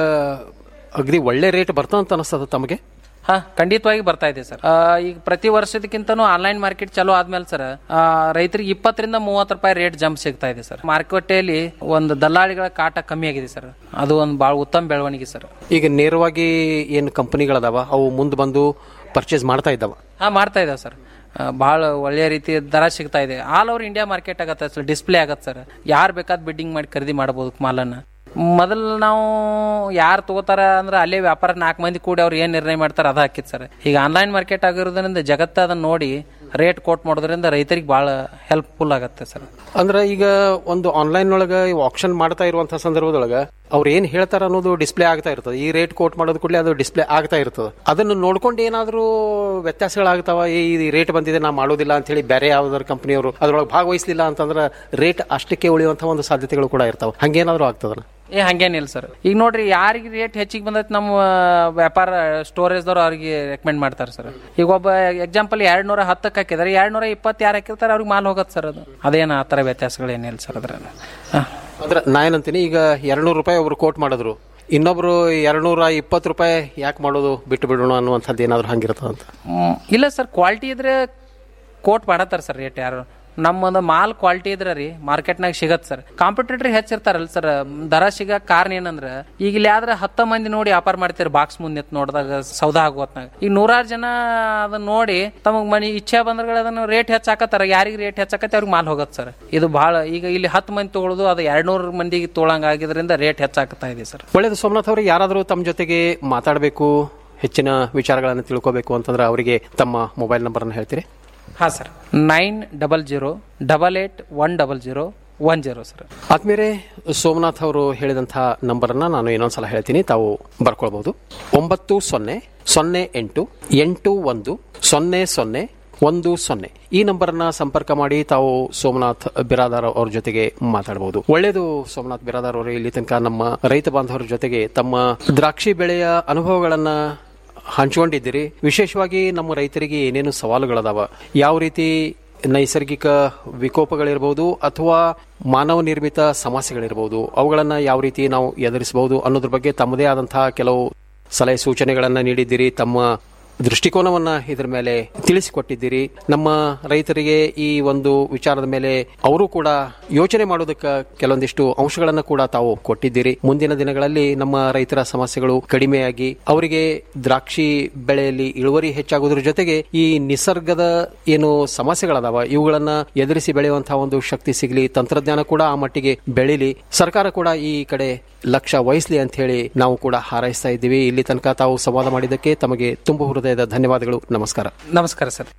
ಅಗದಿ ಒಳ್ಳೆ ರೇಟ್ ಬರ್ತಂತ ಅನಿಸ್ತದ ತಮಗೆ ಹಾ ಖಂಡಿತವಾಗಿ ಬರ್ತಾ ಇದೆ ಸರ್ ಆ, ಈಗ ಪ್ರತಿ ವರ್ಷದಕ್ಕಿಂತನೂ ಆನ್ಲೈನ್ ಮಾರ್ಕೆಟ್ ಚಾಲೂ ಆದ್ಮೇಲೆ ಸರ್ ಆ, ರೈತರಿಗೆ ಇಪ್ಪತ್ತರಿಂದ ಮೂವತ್ತು ರೂಪಾಯಿ ರೇಟ್ ಜಂಪ್ ಸಿಗ್ತಾ ಇದೆ ಸರ್ ಮಾರುಕಟ್ಟೆಯಲ್ಲಿ ಒಂದು ದಲ್ಲಾಳಿಗಳ ಕಾಟ ಕಮ್ಮಿ ಆಗಿದೆ ಸರ್ ಅದು ಒಂದು ಬಹಳ ಉತ್ತಮ ಬೆಳವಣಿಗೆ ಸರ್ ಈಗ ನೇರವಾಗಿ ಏನು ಕಂಪನಿಗಳದಾವ ಅವು ಮುಂದೆ ಬಂದು ಪರ್ಚೇಸ್ ಮಾಡ್ತಾ ಇದ್ದಾವ ಹಾ ಮಾಡ್ತಾ ಇದಾವೆ ಸರ್ ಭಾಳ ಒಳ್ಳೆಯ ರೀತಿ ದರ ಸಿಗ್ತಾ ಇದೆ ಆಲ್ ಓವರ್ ಇಂಡಿಯಾ ಮಾರ್ಕೆಟ್ ಆಗತ್ತೆ ಸರ್ ಡಿಸ್ಪ್ಲೇ ಆಗತ್ತೆ ಸರ್ ಯಾರು ಬೇಕಾದ್ ಬಿಡ್ಡಿಂಗ್ ಮಾಡಿ ಖರೀದಿ ಮಾಡಬಹುದು ಮಾಲನ್ನ ಮೊದಲು ನಾವು ಯಾರು ತಗೋತಾರ ಅಂದ್ರೆ ಅಲ್ಲೇ ವ್ಯಾಪಾರ ನಾಲ್ಕು ಮಂದಿ ಕೂಡಿ ಅವ್ರು ಏನ್ ನಿರ್ಣಯ ಮಾಡ್ತಾರೆ ಅದ ಹಾಕಿತ್ ಸರ್ ಈಗ ಆನ್ಲೈನ್ ಮಾರ್ಕೆಟ್ ಆಗಿರೋದ್ರಿಂದ ಜಗತ್ತ ಅದನ್ನ ನೋಡಿ ರೇಟ್ ಕೋಟ್ ಮಾಡೋದ್ರಿಂದ ರೈತರಿಗೆ ಬಹಳ ಹೆಲ್ಪ್ಫುಲ್ ಆಗತ್ತೆ ಸರ್ ಅಂದ್ರೆ ಈಗ ಒಂದು ಆನ್ಲೈನ್ ಒಳಗೆ ಆಕ್ಷನ್ ಮಾಡ್ತಾ ಇರುವಂತ ಸಂದರ್ಭದೊಳಗೆ ಅವ್ರು ಏನ್ ಹೇಳ್ತಾರ ಅನ್ನೋದು ಡಿಸ್ಪ್ಲೇ ಆಗ್ತಾ ಇರ್ತದೆ ಈ ರೇಟ್ ಕೋಟ್ ಮಾಡೋದ್ ಕೂಡಲೇ ಅದು ಡಿಸ್ಪ್ಲೇ ಆಗ್ತಾ ಇರ್ತದೆ ಅದನ್ನು ನೋಡ್ಕೊಂಡು ಏನಾದರೂ ವ್ಯತ್ಯಾಸಗಳಾಗ್ತಾವ ಏ ಈ ರೇಟ್ ಬಂದಿದೆ ನಾ ಮಾಡೋದಿಲ್ಲ ಅಂತ ಹೇಳಿ ಬೇರೆ ಯಾವ್ದಾದ್ರು ಕಂಪನಿಯವರು ಅದ್ರೊಳಗೆ ಭಾಗವಹಿಸಲಿಲ್ಲ ಅಂತಂದ್ರೆ ರೇಟ್ ಅಷ್ಟಕ್ಕೆ ಉಳಿಯುವಂತ ಒಂದು ಸಾಧ್ಯತೆಗಳು ಕೂಡ ಇರ್ತಾವ ಹಂಗೇನಾದ್ರೂ ಆಗ್ತದ ಏ ಹಂಗೇನಿಲ್ಲ ಸರ್ ಈಗ ನೋಡ್ರಿ ಯಾರಿಗೆ ರೇಟ್ ಹೆಚ್ಚಿಗೆ ಬಂದೈತೆ ನಮ್ಮ ವ್ಯಾಪಾರ ಸ್ಟೋರೇಜ್ದವ್ರು ಅವ್ರಿಗೆ ರೆಕಮೆಂಡ್ ಮಾಡ್ತಾರೆ ಸರ್ ಈಗ ಒಬ್ಬ ಎಕ್ಸಾಂಪಲ್ ಎರಡ್ ನೂರ ಹತ್ತಕ್ಕೆ ಹಾಕಿದಾರೆ ಎರಡ್ ನೂರ ಇಪ್ಪತ್ತು ಯಾರು ಹಾಕಿರ್ತಾರೆ ಅವ್ರಿಗೆ ಮಾಲ್ ಹೋಗತ್ತೆ ಸರ್ ಅದು ಅದೇನು ಆ ಥರ ವ್ಯತ್ಯಾಸಗಳೇನಿಲ್ಲ ಸರ್ ಅದ್ರ ಅಂದ್ರೆ ನಾ ಏನಂತೀನಿ ಈಗ ಎರಡ್ನೂರು ರೂಪಾಯಿ ಒಬ್ರು ಕೋಟ್ ಮಾಡಿದ್ರು ಇನ್ನೊಬ್ರು ಎರಡ್ನೂರ ಇಪ್ಪತ್ತು ರೂಪಾಯಿ ಯಾಕೆ ಮಾಡೋದು ಬಿಟ್ಟು ಬಿಡೋಣ ಅನ್ನುವಂಥದ್ದು ಏನಾದ್ರು ಹಂಗಿರ್ತದಂತ ಹ್ಮ್, ಇಲ್ಲ ಸರ್ ಕ್ವಾಲಿಟಿ ಇದ್ರೆ ಕೋಟ್ ಮಾಡತ್ತಾರ ಸರ್ ರೇಟ್ ಯಾರು ನಮ್ಮೊಂದು ಮಾಲ್ ಕ್ವಾಲಿಟಿ ಇದ್ರೆ ರೀ ಮಾರ್ಕೆಟ್ನಾಗ ಸಿಗತ್ ಸರ್ ಕಾಂಪಿಟೇಟರ್ ಹೆಚ್ಚಿರ್ತಾರಲ್ಲ ಸರ್ ದರ ಸಿಗಕ್ ಕಾರಣ ಏನಂದ್ರ ಈಗ ಇಲ್ಲಿ ಆದ್ರೆ ಹತ್ತ ಮಂದಿ ನೋಡಿ ವ್ಯಾಪಾರ ಮಾಡ್ತೀರಿ ಬಾಕ್ಸ್ ಮುಂದೆ ನಿಂತ್ ನೋಡಿದಾಗ ಸೌದಾ ಆಗುವತ್ನಾಗ ಈಗ ನೂರಾರು ಜನ ಅದನ್ನ ನೋಡಿ ತಮಗ್ ಮನಿ ಇಚ್ಛೆ ಬಂದ್ರೆ ಅದನ್ನ ರೇಟ್ ಹೆಚ್ಚಾಕತ್ತಾರ ಯಾರಿಗೆ ರೇಟ್ ಹೆಚ್ಚಾಕತ್ತೆ ಅವ್ರಿಗೆ ಮಾಲ್ ಹೋಗತ್ ಸರ್ ಇದು ಬಹಳ ಈಗ ಇಲ್ಲಿ ಹತ್ತು ಮಂದಿ ತಗೊಳ್ಳೋದು ಅದು ಎರಡ್ನೂರು ಮಂದಿಗೆ ತೊಗೊಳಂಗ ಆಗಿದ್ರಿಂದ ರೇಟ್ ಹೆಚ್ಚಾಗ್ತಾ ಇದೆ ಸರ್ ಒಳ್ಳೇದು ಸೋಮನಾಥ್ ಅವರು ಯಾರಾದರೂ ತಮ್ಮ ಜೊತೆಗೆ ಮಾತಾಡಬೇಕು ಹೆಚ್ಚಿನ ವಿಚಾರಗಳನ್ನು ತಿಳ್ಕೋಬೇಕು ಅಂತಂದ್ರೆ ಅವರಿಗೆ ತಮ್ಮ ಮೊಬೈಲ್ ನಂಬರನ್ನು ಹೇಳ್ತೀರಿ ಹಾ sir nine double zero double eight one double zero one zero sir ಆದ್ಮೇಲೆ ಸೋಮನಾಥ್ ಅವರು ಹೇಳಿದಂತಹ ನಂಬರನ್ನ ನಾನು ಇನ್ನೊಂದ್ಸಲ ಹೇಳ್ತೀನಿ ತಾವು ಬರ್ಕೊಳ್ಬಹುದು ಒಂಬತ್ತು ಸೊನ್ನೆ ಸೊನ್ನೆ ಎಂಟು ಎಂಟು ಒಂದು ಸೊನ್ನೆ ಸೊನ್ನೆ ಒಂದು ಸೊನ್ನೆ ಈ ನಂಬರ್ನ ಸಂಪರ್ಕ ಮಾಡಿ ತಾವು ಸೋಮನಾಥ್ ಬಿರಾದಾರ್ ಅವ್ರ ಜೊತೆಗೆ ಮಾತಾಡಬಹುದು ಒಳ್ಳೇದು ಸೋಮನಾಥ್ ಬಿರಾದಾರ್ ಅವರು ಇಲ್ಲಿ ತನಕ ನಮ್ಮ ರೈತ ಬಾಂಧವರ ಜೊತೆಗೆ ತಮ್ಮ ದ್ರಾಕ್ಷಿ ಬೆಳೆಯ ಅನುಭವಗಳನ್ನ ಹಂಚಿಕೊಂಡಿದ್ದೀರಿ ವಿಶೇಷವಾಗಿ ನಮ್ಮ ರೈತರಿಗೆ ಏನೇನು ಸವಾಲುಗಳದಾವ ಯಾವ ರೀತಿ ನೈಸರ್ಗಿಕ ವಿಕೋಪಗಳಿರ್ಬೋದು ಅಥವಾ ಮಾನವ ನಿರ್ಮಿತ ಸಮಸ್ಯೆಗಳಿರ್ಬೋದು ಅವುಗಳನ್ನ ಯಾವ ರೀತಿ ನಾವು ಎದುರಿಸಬಹುದು ಅನ್ನೋದ್ರ ಬಗ್ಗೆ ತಮ್ಮದೇ ಆದಂತಹ ಕೆಲವು ಸಲಹೆ ಸೂಚನೆಗಳನ್ನ ನೀಡಿದ್ದೀರಿ ತಮ್ಮ ದೃಷ್ಟಿಕೋನವನ್ನ ಇದರ ಮೇಲೆ ತಿಳಿಸಿಕೊಟ್ಟಿದ್ದೀರಿ ನಮ್ಮ ರೈತರಿಗೆ ಈ ಒಂದು ವಿಚಾರದ ಮೇಲೆ ಅವರು ಕೂಡ ಯೋಚನೆ ಮಾಡೋದಕ್ಕೆ ಕೆಲವೊಂದಿಷ್ಟು ಅಂಶಗಳನ್ನು ಕೂಡ ತಾವು ಕೊಟ್ಟಿದ್ದೀರಿ ಮುಂದಿನ ದಿನಗಳಲ್ಲಿ ನಮ್ಮ ರೈತರ ಸಮಸ್ಯೆಗಳು ಕಡಿಮೆಯಾಗಿ ಅವರಿಗೆ ದ್ರಾಕ್ಷಿ ಬೆಳೆಯಲ್ಲಿ ಇಳುವರಿ ಹೆಚ್ಚಾಗೋದ್ರ ಜೊತೆಗೆ ಈ ನಿಸರ್ಗದ ಏನು ಸಮಸ್ಯೆಗಳದಾವ ಇವುಗಳನ್ನ ಎದುರಿಸಿ ಬೆಳೆಯುವಂತಹ ಒಂದು ಶಕ್ತಿ ಸಿಗಲಿ ತಂತ್ರಜ್ಞಾನ ಕೂಡ ಆ ಮಟ್ಟಿಗೆ ಬೆಳಿಲಿ ಸರ್ಕಾರ ಕೂಡ ಈ ಕಡೆ ಲಕ್ಷ್ಯ ವಹಿಸಲಿ ಅಂತ ಹೇಳಿ ನಾವು ಕೂಡ ಹಾರೈಸ್ತಾ ಇದ್ದೀವಿ ಇಲ್ಲಿ ತನಕ ತಾವು ಸಂವಾದ ಮಾಡಿದ್ದಕ್ಕೆ ತಮಗೆ ತುಂಬ ಹೃದಯದ ಧನ್ಯವಾದಗಳು ನಮಸ್ಕಾರ ನಮಸ್ಕಾರ ಸರ್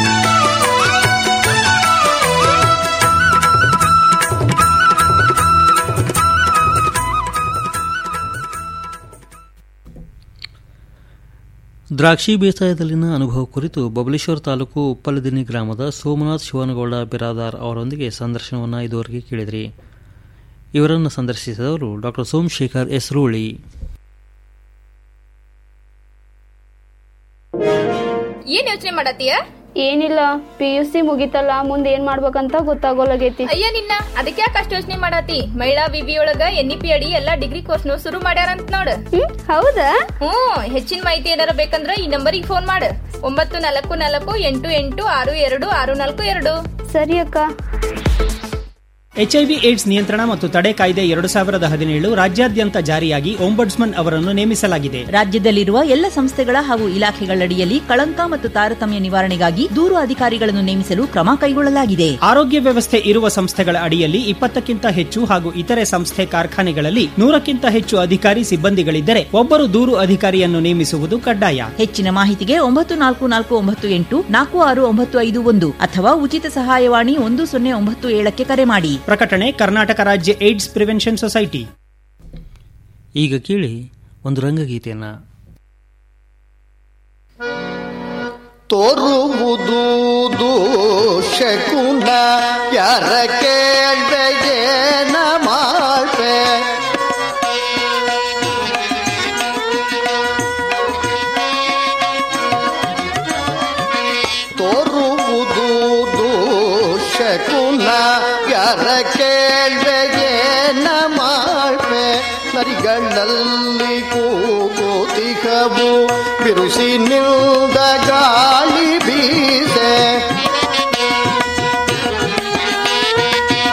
ದ್ರಾಕ್ಷಿ ಬೇಸಾಯದಲ್ಲಿನ ಅನುಭವ ಕುರಿತು ಬಬಲೇಶ್ವರ ತಾಲೂಕು ಉಪ್ಪಲದಿನಿ ಗ್ರಾಮದ ಸೋಮನಾಥ್ ಶಿವನಗೌಡ ಬಿರಾದಾರ್ ಅವರೊಂದಿಗೆ ಸಂದರ್ಶನವನ್ನು ಇದುವರೆಗೆ ಕೇಳಿದ್ರಿ ಇವರನ್ನು ಸಂದರ್ಶಿಸಿದವರು ಡಾಕ್ಟರ್ ಸೋಮಶೇಖರ್ ಎಸ್ ರೂಳಿ ಏನ್ ಯೋಚನೆ ಮಾಡತ್ತೀಯ ಏನಿಲ್ಲ ಪಿ ಯು ಸಿ ಮುಗಿತಲ್ಲ ಮುಂದೆ ಏನ್ ಮಾಡ್ಬೇಕಂತ ಗೊತ್ತಾಗೋಲಾಗೈತಿ ಅಯ್ಯ ನಿನ್ನ ಅದಕ್ಕೆ ಯಾಕೆ ಅಷ್ಟು ಯೋಚನೆ ಮಾಡತಿ ಮಹಿಳಾ ವಿವಿ ಒಳಗ ಎನ್ ಇ ಪಿ ಅಡಿ ಎಲ್ಲಾ ಡಿಗ್ರಿ ಕೋರ್ಸ್ನು ಶುರು ಮಾಡ್ಯಾರಂತ ನೋಡ ಹೌದಾ ಹ್ಮ್ ಹೆಚ್ಚಿನ ಮಾಹಿತಿ ಏನಾರ ಬೇಕಂದ್ರ ಈ ನಂಬರಿಗೆ ಫೋನ್ ಮಾಡು ಒಂಬತ್ತು ನಾಲ್ಕು ನಾಲ್ಕು ಎಂಟು ಎಂಟು ಆರು ಎರಡು ಆರು ನಾಲ್ಕು ಎರಡು ಸರಿ ಅಕ್ಕ ಎಚ್ಐವಿ ಏಡ್ಸ್ ನಿಯಂತ್ರಣ ಮತ್ತು ತಡೆ ಕಾಯ್ದೆ ಎರಡು ಸಾವಿರದ ಹದಿನೇಳು ರಾಜ್ಯಾದ್ಯಂತ ಜಾರಿಯಾಗಿ ಒಂಬಡ್ಸ್ಮನ್ ಅವರನ್ನು ನೇಮಿಸಲಾಗಿದೆ ರಾಜ್ಯದಲ್ಲಿರುವ ಎಲ್ಲ ಸಂಸ್ಥೆಗಳ ಹಾಗೂ ಇಲಾಖೆಗಳಡಿಯಲ್ಲಿ ಕಳಂಕ ಮತ್ತು ತಾರತಮ್ಯ ನಿವಾರಣೆಗಾಗಿ ದೂರು ಅಧಿಕಾರಿಗಳನ್ನು ನೇಮಿಸಲು ಕ್ರಮ ಕೈಗೊಳ್ಳಲಾಗಿದೆ ಆರೋಗ್ಯ ವ್ಯವಸ್ಥೆ ಇರುವ ಸಂಸ್ಥೆಗಳ ಅಡಿಯಲ್ಲಿ ಇಪ್ಪತ್ತಕ್ಕಿಂತ ಹೆಚ್ಚು ಹಾಗೂ ಇತರೆ ಸಂಸ್ಥೆ ಕಾರ್ಖಾನೆಗಳಲ್ಲಿ ನೂರಕ್ಕಿಂತ ಹೆಚ್ಚು ಅಧಿಕಾರಿ ಸಿಬ್ಬಂದಿಗಳಿದ್ದರೆ ಒಬ್ಬರು ದೂರು ಅಧಿಕಾರಿಯನ್ನು ನೇಮಿಸುವುದು ಕಡ್ಡಾಯ ಹೆಚ್ಚಿನ ಮಾಹಿತಿಗೆ ಒಂಬತ್ತು ನಾಲ್ಕು ನಾಲ್ಕು ಒಂಬತ್ತು ಎಂಟು ನಾಲ್ಕು ಆರು ಒಂಬತ್ತು ಐದು ಒಂದು ಅಥವಾ ಉಚಿತ ಸಹಾಯವಾಣಿ ಒಂದು ಸೊನ್ನೆ ಒಂಬತ್ತು ಏಳಕ್ಕೆ ಕರೆ ಮಾಡಿ ಪ್ರಕಟಣೆ ಕರ್ನಾಟಕ ರಾಜ್ಯ ಏಡ್ಸ್ ಪ್ರಿವೆನ್ಷನ್ ಸೊಸೈಟಿ ಈಗ ಕೇಳಿ ಒಂದು ರಂಗಗೀತೆಯನ್ನ ತೋರುವುದು ದೂಷಕುಣ ಯಾರ ಕೇಳ್ಬೆಗೇನ ಮಾಡ್ಬೆ ತೋರುವುದು ದೂಷಕುಣ ಯಾರ ಕೇಳ್ಬೆಗೇನ ಮಾಡ್ಬೆ ನರಿಗಳಲ್ಲಿ ಕೂಗೋತಿಹವು ಬಿರುಸಿ ನಿಲ್ದ